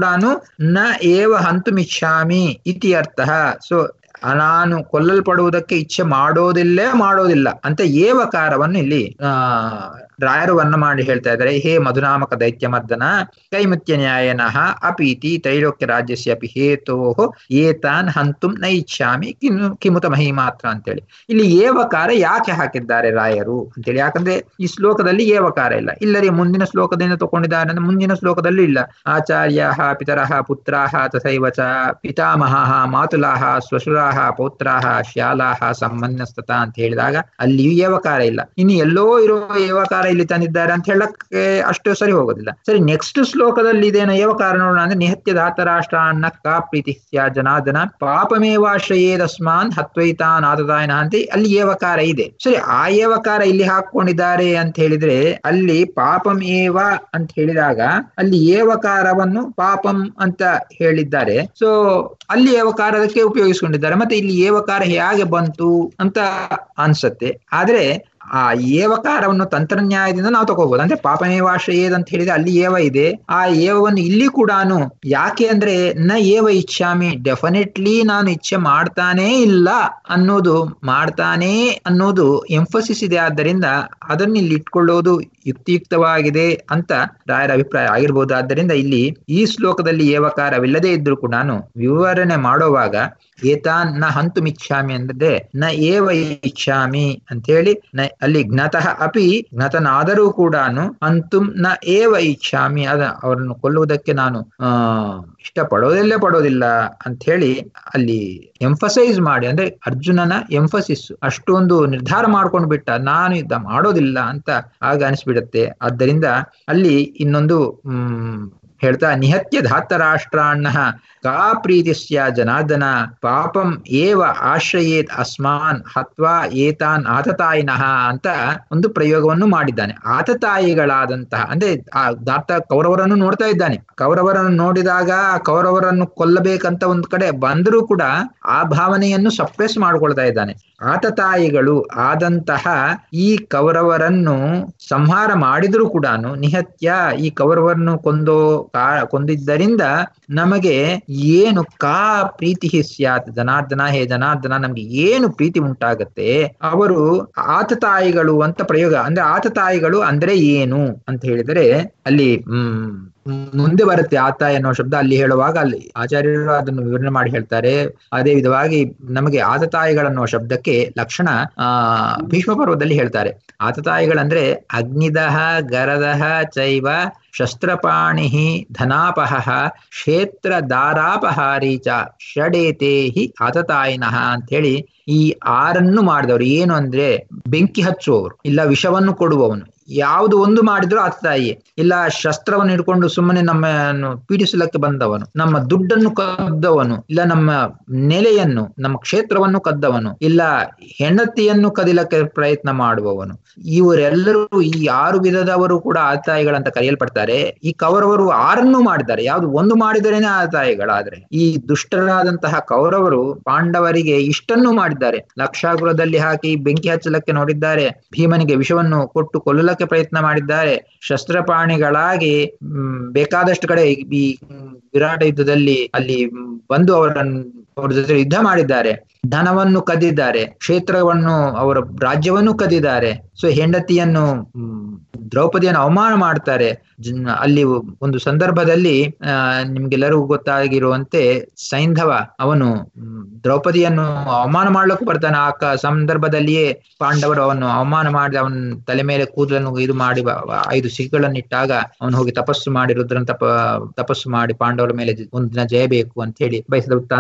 ನ ಏವ ಹಂತುಮಿಚ್ಛಾಮಿ ಇತಿ ಅರ್ಥ ಸೊ ನಾನು ಕೊಲ್ಲಲ್ಪಡುವುದಕ್ಕೆ ಇಚ್ಛೆ ಮಾಡೋದಿಲ್ಲೇ ಮಾಡೋದಿಲ್ಲ ಅಂತ ಏವಕಾರವನ್ನು ಇಲ್ಲಿ ಆ ರಾಯರು ವರ್ಣ ಮಾಡಿ ಹೇಳ್ತಾ ಇದ್ದಾರೆ ಹೇ ಮಧುನಾಮಕ ದೈತ್ಯ ಮರ್ದನ ಕೈಮುತ್ಯ ನ್ಯಾಯನಃ ಅಪೀತಿ ತ್ರೈಲೋಕ್ಯ ರಾಜ್ಯಸ್ಯ ಅಪಿ ಹೇತೋ ಏತಾನ್ ಹಂತುಂ ನ ಇಚ್ಛಾಮಿ ಕಿನ್ನು ಕಿಮುತ ಮಹಿ ಮಾತ್ರ ಅಂತೇಳಿ ಇಲ್ಲಿ ಏವಕಾರ ಯಾಕೆ ಹಾಕಿದ್ದಾರೆ ರಾಯರು ಅಂತೇಳಿ ಯಾಕಂದ್ರೆ ಈ ಶ್ಲೋಕದಲ್ಲಿ ಏವಕಾರ ಇಲ್ಲ ಇಲ್ಲರಿ ಮುಂದಿನ ಶ್ಲೋಕದಿಂದ ತಗೊಂಡಿದ್ದಾರೆ ಅಂದ್ರೆ ಮುಂದಿನ ಶ್ಲೋಕದಲ್ಲೂ ಇಲ್ಲ ಆಚಾರ್ಯ ಪಿತರಃ ಪುತ್ರಾಹ ತಥೈವ ಚ ಪಿತಾಮಹ ಮಾತುಲಾಹ ಶ್ವಶುರಾಹ ಪೌತ್ರಾಹ ಶ್ಯಾಲಾಹ ಸಂಬಂಧಸ್ತತ ಅಂತ ಹೇಳಿದಾಗ ಅಲ್ಲಿಯೂ ಏವಕಾರ ಇಲ್ಲ ಇನ್ನು ಎಲ್ಲೋ ಇರೋ ಏವಕಾರ ಇಲ್ಲಿ ತಂದಿದ್ದಾರೆ ಅಂತ ಹೇಳಕ್ಕೆ ಅಷ್ಟು ಸರಿ ಹೋಗೋದಿಲ್ಲ ಸರಿ ನೆಕ್ಸ್ಟ್ ಶ್ಲೋಕದಲ್ಲಿ ಇದೇನೋ ಏವಕಾರ ನೋಡೋಣ ಅಂದ್ರೆ ನಿಹತ್ಯ ಧಾತರಾಷ್ಟ್ರ ಅನ್ನ ಕಾ ಪ್ರೀತಿ ಜನಾರ್ದನ ಪಾಪಮೇವಾಶ್ರಯೇದಸ್ಮಾನ್ ಹತ್ವೈತಾನ್ ಆತದಾಯನ ಅಂತ ಅಲ್ಲಿ ಏವಕಾರ ಇದೆ ಸರಿ ಆ ಏವಕಾರ ಇಲ್ಲಿ ಹಾಕೊಂಡಿದ್ದಾರೆ ಅಂತ ಹೇಳಿದ್ರೆ ಅಲ್ಲಿ ಪಾಪಂ ಏವ ಅಂತ ಹೇಳಿದಾಗ ಅಲ್ಲಿ ಏವಕಾರವನ್ನು ಪಾಪಂ ಅಂತ ಹೇಳಿದ್ದಾರೆ ಸೊ ಅಲ್ಲಿ ಏವಕಾರದಕ್ಕೆ ಉಪಯೋಗಿಸ್ಕೊಂಡಿದ್ದಾರೆ ಮತ್ತೆ ಇಲ್ಲಿ ಏವಕಾರ ಹೇಗೆ ಬಂತು ಅಂತ ಅನ್ಸತ್ತೆ ಆದ್ರೆ ಆ ಏವಕಾರವನ್ನು ತಂತ್ರನ್ಯಾಯದಿಂದ ನಾವು ತಗೋಬಹುದು ಅಂದ್ರೆ ಪಾಪಮೇವಾಶ್ರಯೇದ್ ಅಂತ ಹೇಳಿದ್ರೆ ಅಲ್ಲಿ ಏವ ಇದೆ ಆ ಏವವನ್ನು ಇಲ್ಲಿ ಕೂಡ ಯಾಕೆ ಅಂದ್ರೆ ನ ಏವ ಇಚ್ಛಾಮಿ ಡೆಫಿನೆಟ್ಲಿ ನಾನು ಇಚ್ಛೆ ಮಾಡ್ತಾನೇ ಇಲ್ಲ ಅನ್ನೋದು ಮಾಡ್ತಾನೇ ಅನ್ನೋದು ಎಂಫಸಿಸ್ ಇದೆ ಆದ್ದರಿಂದ ಅದನ್ನ ಇಲ್ಲಿ ಇಟ್ಕೊಳ್ಳೋದು ಯುಕ್ತಿಯುಕ್ತವಾಗಿದೆ ಅಂತ ರಾಯರ ಅಭಿಪ್ರಾಯ ಆಗಿರ್ಬೋದು ಆದ್ದರಿಂದ ಇಲ್ಲಿ ಈ ಶ್ಲೋಕದಲ್ಲಿ ಏವಕಾರವಿಲ್ಲದೆ ಇದ್ರೂ ಕೂಡ ವಿವರಣೆ ಮಾಡುವಾಗ ಏತಾನ್ ನ ಹಂತುಮಿಚ್ಛಾಮಿ ಅಂದ್ರೆ ನ ಏವ ಇಚ್ಛಾಮಿ ಅಂತ ಹೇಳಿ ನ ಅಲ್ಲಿ ಜ್ಞತಃ ಅಪಿ ಜ್ಞತನಾದರೂ ಕೂಡ ಅಂತುಂ ನ ಏವ ಇಚ್ಛಾಮಿ ಅದ ಅವರನ್ನು ಕೊಲ್ಲುವುದಕ್ಕೆ ನಾನು ಆ ಇಷ್ಟಪಡೋದಿಲ್ಲೇ ಪಡೋದಿಲ್ಲ ಅಂತ ಹೇಳಿ ಅಲ್ಲಿ ಎಂಫಸೈಸ್ ಮಾಡಿ ಅಂದ್ರೆ ಅರ್ಜುನನ ಎಂಫಸಿಸ್ ಅಷ್ಟೊಂದು ನಿರ್ಧಾರ ಮಾಡ್ಕೊಂಡು ಬಿಟ್ಟ ನಾನು ಯುದ್ಧ ಮಾಡೋದಿಲ್ಲ ಅಂತ ಆಗ ಅನಿಸ್ಬಿಡತ್ತೆ ಆದ್ದರಿಂದ ಅಲ್ಲಿ ಇನ್ನೊಂದು ಹ್ಮ್ ಹೇಳ್ತಾ ನಿಹತ್ಯ ಧಾತರಾಷ್ಟ್ರಾಣ್ಣ ಕಾ ಪ್ರೀತಿಸ್ಯ ಜನಾರ್ದನ ಪಾಪಂ ಏವ ಆಶ್ರಯೇತ್ ಅಸ್ಮಾನ್ ಹತ್ವಾ ಏತಾನ್ ಆತತಾಯಿನಃ ಅಂತ ಒಂದು ಪ್ರಯೋಗವನ್ನು ಮಾಡಿದ್ದಾನೆ ಆತತಾಯಿಗಳಾದಂತಹ ಅಂದ್ರೆ ಆ ದಾತ ಕೌರವರನ್ನು ನೋಡ್ತಾ ಇದ್ದಾನೆ ಕೌರವರನ್ನು ನೋಡಿದಾಗ ಕೌರವರನ್ನು ಕೊಲ್ಲಬೇಕಂತ ಒಂದು ಕಡೆ ಬಂದರೂ ಕೂಡ ಆ ಭಾವನೆಯನ್ನು ಸಪ್ರೆಸ್ ಮಾಡ್ಕೊಳ್ತಾ ಇದ್ದಾನೆ ಆತತಾಯಿಗಳು ಆದಂತಹ ಈ ಕೌರವರನ್ನು ಸಂಹಾರ ಮಾಡಿದರೂ ಕೂಡ ನಿಹತ್ಯ ಈ ಕೌರವರನ್ನು ಕೊಂದೋ ಕಾ ಕೊಂದಿದ್ದರಿಂದ ನಮಗೆ ಏನು ಕಾ ಪ್ರೀತಿ ಸ್ಯಾತ್ ಜನಾರ್ದನ ಹೇ ಜನಾರ್ದನ ನಮ್ಗೆ ಏನು ಪ್ರೀತಿ ಉಂಟಾಗತ್ತೆ ಅವರು ಆತತಾಯಿಗಳು ಅಂತ ಪ್ರಯೋಗ ಅಂದ್ರೆ ಆತತಾಯಿಗಳು ಅಂದ್ರೆ ಏನು ಅಂತ ಹೇಳಿದರೆ ಅಲ್ಲಿ ಹ್ಮ್ ಮುಂದೆ ಬರುತ್ತೆ ಆತ ಎನ್ನುವ ಶಬ್ದ ಅಲ್ಲಿ ಹೇಳುವಾಗ ಅಲ್ಲಿ ಆಚಾರ್ಯರು ಅದನ್ನು ವಿವರಣೆ ಮಾಡಿ ಹೇಳ್ತಾರೆ ಅದೇ ವಿಧವಾಗಿ ನಮಗೆ ಆತತಾಯಿಗಳನ್ನುವ ಶಬ್ದಕ್ಕೆ ಲಕ್ಷಣ ಆ ಭೀಷ್ಮ ಪರ್ವದಲ್ಲಿ ಹೇಳ್ತಾರೆ ಆತತಾಯಿಗಳಂದ್ರೆ ಅಗ್ನಿದಹ ಗರದಹ ಚೈವ ಶಸ್ತ್ರಪಾಣಿ ಧನಾಪಹ ಕ್ಷೇತ್ರ ದಾರಾಪಹಾರಿ ಚ ಷಡೇತೆ ಹಿ ಆತತಾಯಿನಃ ಅಂತ ಹೇಳಿ ಈ ಆರನ್ನು ಮಾಡಿದವರು ಏನು ಅಂದ್ರೆ ಬೆಂಕಿ ಹಚ್ಚುವವರು ಇಲ್ಲ ವಿಷವನ್ನು ಕೊಡುವವನು ಯಾವುದು ಒಂದು ಮಾಡಿದ್ರು ಆತತಾಯಿ ಇಲ್ಲ ಶಸ್ತ್ರವನ್ನು ಹಿಡ್ಕೊಂಡು ಸುಮ್ಮನೆ ನಮ್ಮನ್ನು ಪೀಡಿಸಲಕ್ಕೆ ಬಂದವನು ನಮ್ಮ ದುಡ್ಡನ್ನು ಕದ್ದವನು ಇಲ್ಲ ನಮ್ಮ ನೆಲೆಯನ್ನು ನಮ್ಮ ಕ್ಷೇತ್ರವನ್ನು ಕದ್ದವನು ಇಲ್ಲ ಹೆಂಡತಿಯನ್ನು ಕದಿಲಕ್ಕೆ ಪ್ರಯತ್ನ ಮಾಡುವವನು ಇವರೆಲ್ಲರೂ ಈ ಆರು ವಿಧದವರು ಕೂಡ ಆತಾಯಿಗಳಂತ ಕರೆಯಲ್ಪಡ್ತಾರೆ ಈ ಕೌರವರು ಆರನ್ನು ಮಾಡಿದ್ದಾರೆ ಯಾವ್ದು ಒಂದು ಮಾಡಿದರೇನೆ ಆತಾಯಿಗಳಾದ್ರೆ ಈ ದುಷ್ಟರಾದಂತಹ ಕೌರವರು ಪಾಂಡವರಿಗೆ ಇಷ್ಟನ್ನು ಮಾಡಿದ್ದಾರೆ ಲಕ್ಷಾಗೃಹದಲ್ಲಿ ಹಾಕಿ ಬೆಂಕಿ ಹಚ್ಚಲಕ್ಕೆ ನೋಡಿದ್ದಾರೆ ಭೀಮನಿಗೆ ವಿಷವನ್ನು ಕೊಟ್ಟು ಕೊಲ್ಲಲಕ್ಕೆ ಪ್ರಯತ್ನ ಮಾಡಿದ್ದಾರೆ ಶಸ್ತ್ರಪಾಣಿಗಳಾಗಿ ಬೇಕಾದಷ್ಟು ಕಡೆ ಈ ವಿರಾಟ ಯುದ್ಧದಲ್ಲಿ ಅಲ್ಲಿ ಬಂದು ಅವರನ್ನು ಅವ್ರ ಜೊತೆ ಯುದ್ಧ ಮಾಡಿದ್ದಾರೆ ಧನವನ್ನು ಕದ್ದಿದ್ದಾರೆ ಕ್ಷೇತ್ರವನ್ನು ಅವರ ರಾಜ್ಯವನ್ನು ಕದ್ದಿದ್ದಾರೆ ಸೊ ಹೆಂಡತಿಯನ್ನು ದ್ರೌಪದಿಯನ್ನು ಅವಮಾನ ಮಾಡ್ತಾರೆ ಅಲ್ಲಿ ಒಂದು ಸಂದರ್ಭದಲ್ಲಿ ಆ ನಿಮ್ಗೆಲ್ಲರಿಗೂ ಗೊತ್ತಾಗಿರುವಂತೆ ಸೈಂಧವ ಅವನು ದ್ರೌಪದಿಯನ್ನು ಅವಮಾನ ಮಾಡ್ಲಿಕ್ಕೂ ಬರ್ತಾನೆ ಆ ಸಂದರ್ಭದಲ್ಲಿಯೇ ಪಾಂಡವರು ಅವನು ಅವಮಾನ ಮಾಡಿ ಅವನ ತಲೆ ಮೇಲೆ ಕೂದಲನ್ನು ಇದು ಮಾಡಿ ಐದು ಸಿಗ್ಗಳನ್ನು ಇಟ್ಟಾಗ ಅವನು ಹೋಗಿ ತಪಸ್ಸು ಮಾಡಿ ರುದ್ರನ್ ತಪ ತಪಸ್ಸು ಮಾಡಿ ಪಾಂಡವರ ಮೇಲೆ ಒಂದು ದಿನ ಜಯಬೇಕು ಅಂತ ಹೇಳಿ ಬಯಸಿದ ವೃತ್ತಾಂತದೆಲ್ಲ ನೀವು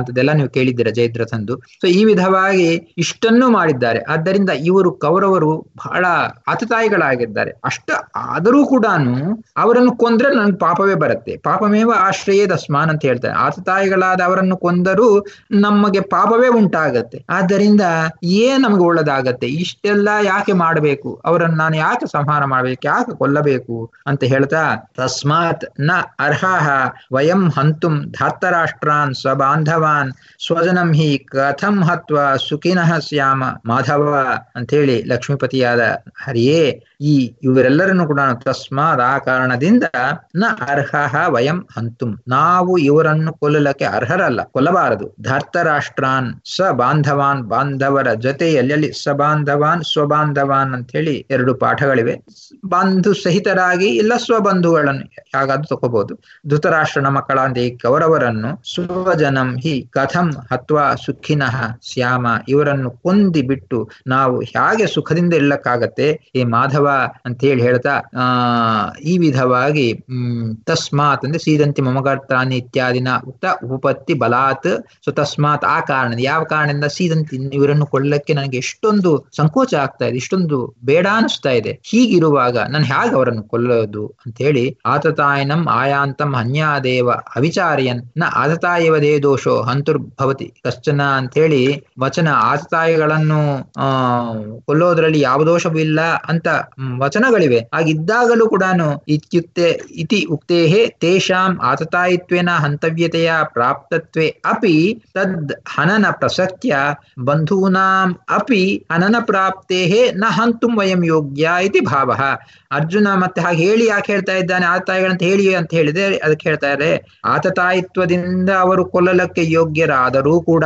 ನೀವು ಕೇಳಿದ್ದೀರ ಜಯದ್ರಥಂದು ಸೊ ಈ ವಿಧವಾಗಿ ಇಷ್ಟನ್ನು ಮಾಡಿದ್ದಾರೆ ಆದ್ದರಿಂದ ಇವರು ಕೌರವರು ಬಹಳ ಆತತಾಯಿಗಳಾಗಿದ್ದಾರೆ ಅಷ್ಟ ಆದರೂ ಕೂಡ ಅವರನ್ನು ಕೊಂದ್ರೆ ನನ್ಗೆ ಪಾಪವೇ ಬರುತ್ತೆ ಪಾಪಮೇವ ಆಶ್ರಯೇದ ಅಸ್ಮಾನ್ ಅಂತ ಹೇಳ್ತಾರೆ ಆತತಾಯಿಗಳಾದ ಅವರನ್ನು ಕೊಂದರೂ ನಮಗೆ ಪಾಪವೇ ಉಂಟಾಗತ್ತೆ ಆದ್ದರಿಂದ ಏನ್ ನಮಗೆ ಒಳ್ಳೇದಾಗತ್ತೆ ಇಷ್ಟೆಲ್ಲ ಯಾಕೆ ಮಾಡಬೇಕು ಅವರನ್ನು ನಾನು ಯಾಕೆ ಸಂಹಾರ ಮಾಡ್ಬೇಕು ಯಾಕೆ ಕೊಲ್ಲಬೇಕು ಅಂತ ಹೇಳ್ತಾ ತಸ್ಮಾತ್ ನ ಅರ್ಹ ವಯಂ ಹಂತುಂ ಧಾರ್ತರಾಷ್ಟ್ರಾನ್ ಸ್ವಬಾಂಧವಾನ್ ಸ್ವಜನಂ ಹಿ ಕಥಂ ಹತ್ವ ಸುಖಿನಃ ಸ್ಯಾಮ ಮಾಧವ ಅಂತ ಹೇಳಿ ಲಕ್ಷ್ಮೀಪತಿಯಾದ ಹರಿಯೇ ಈ ಇವರೆಲ್ಲರನ್ನು ಕೂಡ ತಸ್ಮಾತ್ ಆ ಕಾರಣದಿಂದ ನ ಅರ್ಹ ವಯಂ ಹಂತುಂ ನಾವು ಇವರನ್ನು ಕೊಲ್ಲಲಕ್ಕೆ ಅರ್ಹರಲ್ಲ ಕೊಲ್ಲಬಾರದು ಧಾರ್ತರಾಷ್ಟ್ರಾನ್ ಸ ಬಾಂಧವಾನ್ ಬಾಂಧವರ ಜೊತೆಯಲ್ಲಿ ಅಲ್ಲಿ ಸಬಾಂಧವಾನ್ ಸ್ವಬಾಂಧವಾನ್ ಅಂತ ಹೇಳಿ ಎರಡು ಪಾಠಗಳಿವೆ ಬಾಂಧು ಸಹಿತರಾಗಿ ಇಲ್ಲ ಸ್ವಬಂಧುಗಳನ್ನು ಯಾಗಾದ್ರೂ ತಗೋಬಹುದು ಧೃತರಾಷ್ಟ್ರನ ಮಕ್ಕಳಾದ ಈ ಕೌರವರನ್ನು ಸ್ವಜನಂ ಹಿ ಕಥಂ ಹತ್ವಾ ಸುಖಿನಃ ಶ್ಯಾಮ ಇವರನ್ನು ಕೊಂದಿ ಬಿಟ್ಟು ನಾವು ಹೇಗೆ ಸುಖದಿಂದ ಇರ್ಲಕ್ಕಾಗತ್ತೆ ಈ ಮಾಧವ ಅಂತ ಹೇಳಿ ಹೇಳ್ತಾ ಆ ಈ ವಿಧವಾಗಿ ಹ್ಮ್ ತಸ್ಮಾತ್ ಅಂದ್ರೆ ಸೀದಂತಿ ಮಮಗರ್ತಾನಿ ಇತ್ಯಾದಿನ ಉಕ್ತ ಉಪಪತ್ತಿ ಬಲಾತ್ ಸೊ ತಸ್ಮಾತ್ ಆ ಕಾರಣ ಯಾವ ಕಾರಣದಿಂದ ಸೀದಂತಿ ಇವರನ್ನು ಕೊಳ್ಳಕ್ಕೆ ನನಗೆ ಎಷ್ಟೊಂದು ಸಂಕೋಚ ಆಗ್ತಾ ಇದೆ ಇಷ್ಟೊಂದು ಬೇಡ ಅನಿಸ್ತಾ ಇದೆ ಹೀಗಿರುವಾಗ ನಾನು ಹೇಗೆ ಅವರನ್ನು ಕೊಲ್ಲೋದು ಅಂತ ಹೇಳಿ ಆತತಾಯನಂ ಆಯಾಂತಂ ಹನ್ಯಾದೇವ ಅವಿಚಾರ್ಯನ್ ನ ಆತತಾಯವ ದೇ ದೋಷೋ ಹಂತುರ್ಭವತಿ ಕಶ್ಚನ ಅಂತ ಹೇಳಿ ವಚನ ಆತತಾಯಿಗಳನ್ನು ಆ ಕೊಲ್ಲೋದ್ರಲ್ಲಿ ಯಾವ ದೋಷವೂ ಇಲ್ಲ ಅಂತ ವಚನಗಳಿವೆ ಹಾಗಿದ್ದಾಗಲೂ ಕೂಡ ಇತ್ಯುಕ್ತೆ ಇತಿ ಉಕ್ತೇಹೇ ತೇಷಾಂ ಆತತಾಯಿತ್ವೇನ ಹಂತವ್ಯತೆಯ ಪ್ರಾಪ್ತತ್ವೇ ಅಪಿ ತದ್ ಹನನ ಪ್ರಸಕ್ತ್ಯ ಬಂಧೂನಾಂ ಅಪಿ ಹನನ ಪ್ರಾಪ್ತೇಹೇ ನ ಹಂತುಂ ವಯಂ ಯೋಗ್ಯ ಇತಿ ಭಾವ ಅರ್ಜುನ ಮತ್ತೆ ಹಾಗೆ ಹೇಳಿ ಯಾಕೆ ಹೇಳ್ತಾ ಇದ್ದಾನೆ ಆತತಾಯಿಗಳಂತ ಹೇಳಿ ಅಂತ ಹೇಳಿದೆ ಅದಕ್ಕೆ ಹೇಳ್ತಾ ಇದ್ದಾರೆ ಆತತಾಯಿತ್ವದಿಂದ ಅವರು ಕೊಲ್ಲಲಕ್ಕೆ ಯೋಗ್ಯರಾದರೂ ಕೂಡ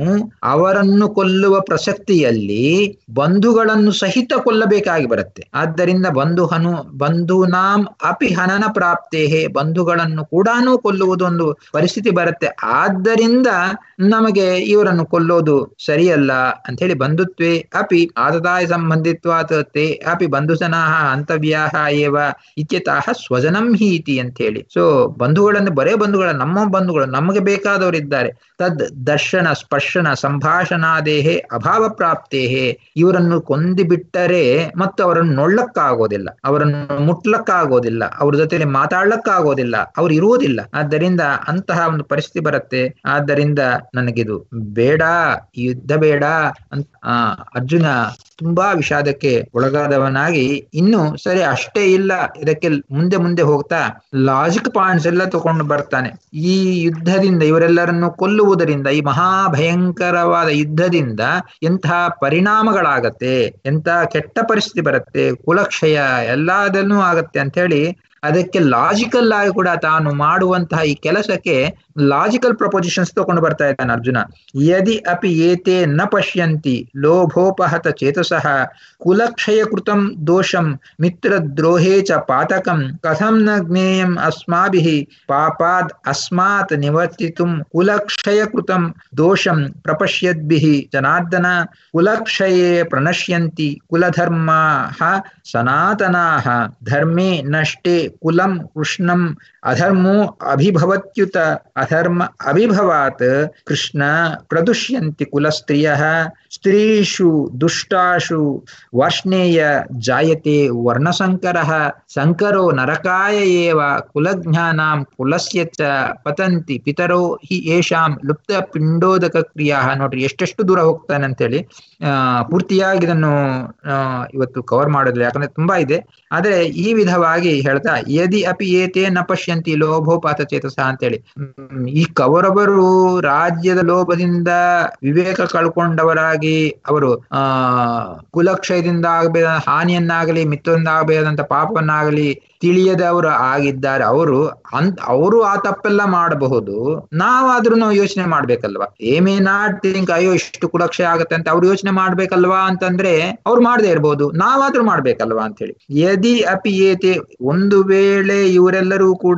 ಅವರನ್ನು ಕೊಲ್ಲುವ ಪ್ರಸಕ್ತಿಯಲ್ಲಿ ಬಂಧುಗಳನ್ನು ಸಹಿತ ಕೊಲ್ಲಬೇಕಾಗಿ ಬರುತ್ತೆ ಆದ್ದರಿಂದ ಬಂಧು ಹನು ಬಂಧುನಾಂ ಅಪಿ ಹನನ ಪ್ರಾಪ್ತೇಹೇ ಬಂಧುಗಳನ್ನು ಕೂಡ ಕೊಲ್ಲುವುದೊಂದು ಪರಿಸ್ಥಿತಿ ಬರುತ್ತೆ ಆದ್ದರಿಂದ ನಮಗೆ ಇವರನ್ನು ಕೊಲ್ಲೋದು ಸರಿಯಲ್ಲ ಅಂತ ಹೇಳಿ ಬಂಧುತ್ವೇ ಅಪಿ ಆತತಾಯ ಸಂಬಂಧಿತ್ವಾತ್ ತೇ ಅಪಿ ಬಂಧುಸನಾಹ ಅಂತವ್ಯಾಹ ಏವ ಇತ್ಯತಃ ಸ್ವಜನಂ ಹೀತಿ ಅಂತ ಹೇಳಿ ಸೊ ಬಂಧುಗಳನ್ನು ಬರೇ ಬಂಧುಗಳ ನಮ್ಮ ಬಂಧುಗಳು ನಮಗೆ ಬೇಕಾದವರಿದ್ದಾರೆ ತದ್ ದರ್ಶನ ಸ್ಪರ್ಶನ ಸಂಭಾಷಣಾದೇಹೇ ಅಭಾವ ಪ್ರಾಪ್ತೇಹೇ ಇವರನ್ನು ಕೊಂದಿ ಬಿಟ್ಟರೆ ಮತ್ತು ಅವರನ್ನು ನೋಡ್ಲಕ್ಕಾಗೋದಿಲ್ಲ ಅವರನ್ನು ಮುಟ್ಲಕ್ಕಾಗೋದಿಲ್ಲ ಅವ್ರ ಜೊತೆಲಿ ಮಾತಾಡ್ಲಕ್ಕಾಗೋದಿಲ್ಲ ಅವ್ರು ಇರುವುದಿಲ್ಲ ಆದ್ದರಿಂದ ಅಂತಹ ಒಂದು ಪರಿಸ್ಥಿತಿ ಬರುತ್ತೆ ಆದ್ದರಿಂದ ನನಗಿದು ಬೇಡ ಯುದ್ಧ ಬೇಡ ಅಂತ ಆ ಅರ್ಜುನ ತುಂಬಾ ವಿಷಾದಕ್ಕೆ ಒಳಗಾದವನಾಗಿ ಇನ್ನು ಸರಿ ಅಷ್ಟೇ ಇಲ್ಲ ಇದಕ್ಕೆ ಮುಂದೆ ಮುಂದೆ ಹೋಗ್ತಾ ಲಾಜಿಕ್ ಪಾಯಿಂಟ್ಸ್ ಎಲ್ಲ ತಗೊಂಡು ಬರ್ತಾನೆ ಈ ಯುದ್ಧದಿಂದ ಇವರೆಲ್ಲರನ್ನು ಕೊಲ್ಲುವುದರಿಂದ ಈ ಮಹಾಭಯಂಕರವಾದ ಯುದ್ಧದಿಂದ ಎಂತಹ ಪರಿಣಾಮಗಳಾಗತ್ತೆ ಎಂತ ಕೆಟ್ಟ ಪರಿಸ್ಥಿತಿ ಬರುತ್ತೆ ಕುಲಕ್ಷಯ ಎಲ್ಲದನ್ನೂ ಆಗತ್ತೆ ಅಂತ ಹೇಳಿ ಅದಕ್ಕೆ ಲಾಜಿಕಲ್ ಆಗಿ ಕೂಡ ತಾನು ಮಾಡುವಂತಹ ಈ ಕೆಲಸಕ್ಕೆ ಲಾಜಿಕಲ್ ಪ್ರಪೋಸಿಷನ್ಸ್ ತಗೊಂಡು ಬರ್ತಾ ಇದ್ದಾನೆ ಅರ್ಜುನ ಯದಿ ಅಪಿ ಏತೆ ನ ಪಶ್ಯಂತಿ ಲೋಭೋಪಹತ ಚೇತಸಃ ಕುಲಕ್ಷಯ ಕೃತಂ ದೋಷಂ ಮಿತ್ರದ್ರೋಹೇ ಚ ಪಾತಕಂ ಕಥಂ ನ ಜ್ಞೇಯಂ ಅಸ್ಮಾಭಿಃ ಪಾಪಾದ್ ಅಸ್ಮಾತ್ ನಿವರ್ತಿತುಂ ಕುಲಕ್ಷಯ ಕೃತಂ ದೋಷಂ ಪ್ರಪಶ್ಯದ್ಭಿಃ ಜನಾರ್ದನ ಕುಲಕ್ಷಯೇ ಪ್ರಣಶ್ಯಂತಿ ಕುಲಧರ್ಮಾಃ ಸನಾತನಾಃ ಧರ್ಮೇ ನಷ್ಟೇ ಕುಲಂ ಕೃಷ್ಣಂ ಅಧರ್ಮೋ ಅಭಿಭವತ್ಯುತ ಅಧರ್ಮ ಅಭಿಭವಾತ್ ಕೃಷ್ಣ ಪ್ರದುಷ್ಯಂತಿ ಕುಲಸ್ತ್ರಿಯಃ ಸ್ತ್ರೀಷು ದುಷ್ಟಾಶು ವರ್ಷ್ಣೇಯ ಜಾಯತೆ ವರ್ಣಸಂಕರಃ ಸಂಕರೋ ನರಕಾಯ ಏವ ಕುಲಜ್ಞಾನಾಂ ಕುಲಸ್ಯ ಚ ಪತಂತಿ ಪಿತರೋ ಹಿ ಯೇಷಾಂ ಲುಪ್ತ ಪಿಂಡೋದಕ ಕ್ರಿಯಾ ನೋಡ್ರಿ ಎಷ್ಟೆಷ್ಟು ದೂರ ಹೋಗ್ತಾನೆ ಅಂತೇಳಿ ಆ ಪೂರ್ತಿಯಾಗಿ ಇದನ್ನು ಇವತ್ತು ಕವರ್ ಮಾಡೋದಿಲ್ಲ ಯಾಕಂದ್ರೆ ತುಂಬಾ ಇದೆ ಆದ್ರೆ ಈ ವಿಧವಾಗಿ ಹೇಳ್ತಾ ಯದಿ ಅಪಿ ಏತೇ ನ ಪಶ್ಯಂತಿ ಲೋಭೋಪಾತ ಚೇತಸ ಅಂತೇಳಿ ಈ ಕೌರವರು ರಾಜ್ಯದ ಲೋಭದಿಂದ ವಿವೇಕ ಕಳ್ಕೊಂಡವರಾಗಿ ಅವರು ಆ ಕುಲಕ್ಷಯದಿಂದ ಆಗಬೇಕ ಹಾನಿಯನ್ನಾಗಲಿ ಮಿತ್ರದಿಂದ ಆಗಬೇಕಾದಂತ ಪಾಪವನ್ನಾಗಲಿ ತಿಳಿಯದವರು ಆಗಿದ್ದಾರೆ ಅವರು ಅಂತ ಅವರು ಆ ತಪ್ಪೆಲ್ಲ ಮಾಡಬಹುದು ನಾವಾದ್ರೂ ಯೋಚನೆ ಮಾಡ್ಬೇಕಲ್ವಾ ಏ ಮೇ ನಾಟ್ ಥಿಂಕ್ ಅಯ್ಯೋ ಇಷ್ಟು ಕುಲಕ್ಷಯ ಆಗತ್ತೆ ಅಂತ ಅವ್ರು ಯೋಚನೆ ಮಾಡ್ಬೇಕಲ್ವಾ ಅಂತಂದ್ರೆ ಅವ್ರು ಮಾಡದೇ ಇರ್ಬೋದು ನಾವಾದ್ರೂ ಮಾಡ್ಬೇಕಲ್ವಾ ಅಂತ ಹೇಳಿ ಯದಿ ಅಪಿ ಏತೆ ಒಂದು ವೇಳೆ ಇವರೆಲ್ಲರೂ ಕೂಡ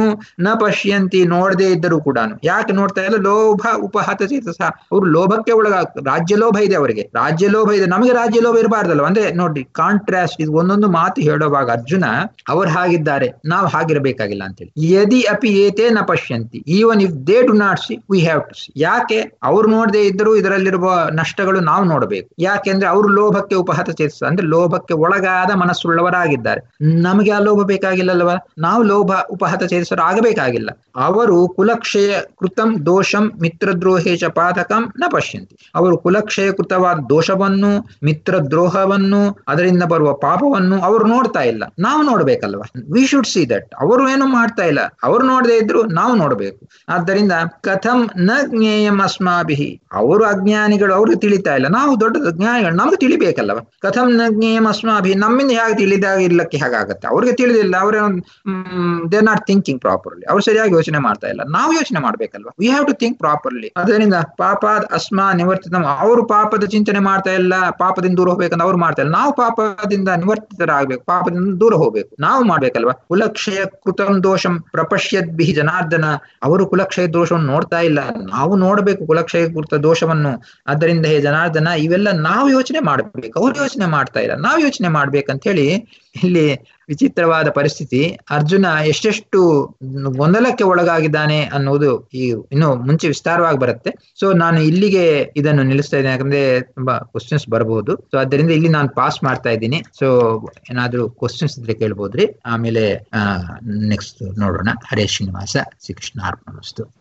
ನ ಪಶ್ಯಂತಿ ನೋಡದೇ ಇದ್ದರೂ ಕೂಡ ಯಾಕೆ ನೋಡ್ತಾ ಇಲ್ಲ ಲೋಭ ಉಪಹತ ಚೇತಸ ಅವ್ರು ಲೋಭಕ್ಕೆ ಒಳಗ ರಾಜ್ಯ ಲೋಭ ಇದೆ ಅವರಿಗೆ ರಾಜ್ಯ ಲೋಭ ಇದೆ ನಮಗೆ ರಾಜ್ಯ ಲೋಭ ಇರಬಾರ್ದಲ್ವ ಅಂದ್ರೆ ನೋಡಿ ಕಾಂಟ್ರಾಸ್ಟ್ ಇದು ಒಂದೊಂದು ಮಾತು ಹೇಳುವಾಗ ಅರ್ಜುನ ಅವ್ರು ಅವ್ರು ಹಾಗಿದ್ದಾರೆ ನಾವು ಹಾಗಿರಬೇಕಾಗಿಲ್ಲ ಅಂತೇಳಿ ಯದಿ ಅಪಿ ಏತೇ ನ ಪಶ್ಯಂತಿ even if they do not see we have to see ಯಾಕೆ ಅವ್ರು ನೋಡದೆ ಇದ್ದರೂ ಇದರಲ್ಲಿರುವ ನಷ್ಟಗಳು ನಾವು ನೋಡಬೇಕು ಯಾಕೆಂದ್ರೆ ಅವರು ಲೋಭಕ್ಕೆ ಉಪಹತ ಚೇತಿಸ ಅಂದ್ರೆ ಲೋಭಕ್ಕೆ ಒಳಗಾದ ಮನಸ್ಸುಳ್ಳವರಾಗಿದ್ದಾರೆ ನಮಗೆ ಆ ಲೋಭ ಬೇಕಾಗಿಲ್ಲಲ್ವ ನಾವು ಲೋಭ ಉಪಹತ ಚೇತಿಸರು ಆಗಬೇಕಾಗಿಲ್ಲ ಅವರು ಕುಲಕ್ಷಯ ಕೃತಂ ದೋಷಂ ಮಿತ್ರದ್ರೋಹೇ ಚ ಪಾತಕಂ ನ ಪಶ್ಯಂತಿ ಅವರು ಕುಲಕ್ಷಯ ಕೃತವಾದ ದೋಷವನ್ನು ಮಿತ್ರದ್ರೋಹವನ್ನು ಅದರಿಂದ ಬರುವ ಪಾಪವನ್ನು ಅವರು ನೋಡ್ತಾ ಇಲ್ಲ ನಾವು ನೋಡ್ಬೇಕಲ್ವಾ ವಿ ಶುಡ್ ಸಿ ದಟ್ ಅವರು ಏನು ಮಾಡ್ತಾ ಇಲ್ಲ ಅವರು ನೋಡದೇ ಇದ್ರು ನಾವು ನೋಡ್ಬೇಕು ಆದ್ದರಿಂದ ಕಥಂ ನ ಜ್ಞೇಯಂ ಅಸ್ಮಾಭಿಹಿ ಅವರು ಅಜ್ಞಾನಿಗಳು ಅವ್ರಿಗೆ ತಿಳಿತಾ ಇಲ್ಲ ನಾವು ದೊಡ್ಡ ಜ್ಞಾನಿಗಳು ನಮ್ಗೆ ತಿಳಿಬೇಕಲ್ವ ಕಥಂ ನ ಜ್ಞೇಯಂ ಅಸ್ಮಾಭಿ ನಮ್ಮಿಂದ ಹೇಗೆ ತಿಳಿದಾಗ ಇರ್ಲಕ್ಕೆ ಹೇಗಾಗತ್ತೆ ಅವ್ರಿಗೆ ತಿಳಿದಿಲ್ಲ ಅವರೇ ದೇ ನಾಟ್ ಥಿಂಕಿಂಗ್ ಪ್ರಾಪರ್ಲಿ ಅವ್ರು ಸರಿಯಾಗಿ ಯೋಚನೆ ಮಾಡ್ತಾ ಇಲ್ಲ ನಾವು ಯೋಚನೆ ಮಾಡ್ಬೇಕಲ್ವಾ we have to think properly ಅದರಿಂದ ಪಾಪಾದ ಅಸ್ಮಾ ನಿವರ್ತಿತ ಅವರು ಪಾಪದ ಚಿಂತನೆ ಮಾಡ್ತಾ ಇಲ್ಲ ಪಾಪದಿಂದ ದೂರ ಹೋಗ್ಬೇಕಂತ ಅವ್ರು ಮಾಡ್ತಾ ಇಲ್ಲ ನಾವು ಪಾಪದಿಂದ ನಿವರ್ತಿತರಾಗಬೇಕು ಪಾಪದಿಂದ ದೂರ ಹೋಗ್ಬೇಕು ನಾವು ಮಾಡ್ಬೇಕಲ್ವಾ ಕುಲಕ್ಷಯ ಕೃತಂ ದೋಷಂ ಪ್ರಪಶ್ಯದ್ಭಿ ಜನಾರ್ದನ ಅವರು ಕುಲಕ್ಷಯ ದೋಷವನ್ನು ನೋಡ್ತಾ ಇಲ್ಲ ನಾವು ನೋಡಬೇಕು ಕುಲಕ್ಷಯ ಕೃತ ದೋಷವನ್ನು ಆದ್ದರಿಂದ ಹೇ ಜನಾರ್ದನ ಇವೆಲ್ಲ ನಾವು ಯೋಚನೆ ಮಾಡ್ಬೇಕು ಅವ್ರು ಯೋಚನೆ ಮಾಡ್ತಾ ಇಲ್ಲ ನಾವು ಯೋಚನೆ ಮಾಡ್ಬೇಕಂತ ಹೇಳಿ ಇಲ್ಲಿ ವಿಚಿತ್ರವಾದ ಪರಿಸ್ಥಿತಿ ಅರ್ಜುನ ಎಷ್ಟೆಷ್ಟು ಗೊಂದಲಕ್ಕೆ ಒಳಗಾಗಿದ್ದಾನೆ ಅನ್ನುವುದು ಈ ಇನ್ನು ಮುಂಚೆ ವಿಸ್ತಾರವಾಗಿ ಬರುತ್ತೆ ಸೊ ನಾನು ಇಲ್ಲಿಗೆ ಇದನ್ನು ನಿಲ್ಲಿಸ್ತಾ ಇದ್ದೇನೆ ಯಾಕಂದ್ರೆ ತುಂಬಾ ಕ್ವಶನ್ಸ್ ಬರಬಹುದು ಸೊ ಆದ್ದರಿಂದ ಇಲ್ಲಿ ನಾನು ಪಾಸ್ ಮಾಡ್ತಾ ಇದ್ದೀನಿ ಸೊ ಏನಾದ್ರೂ ಕ್ವಶನ್ಸ್ ಇದ್ರೆ ಕೇಳ್ಬೋದ್ರಿ ಆಮೇಲೆ ನೆಕ್ಸ್ಟ್ ನೋಡೋಣ ಹರೇ ಶ್ರೀನಿವಾಸ ಶ್ರೀಕೃಷ್ಣ ಅರ್ಪಣಸ್ತು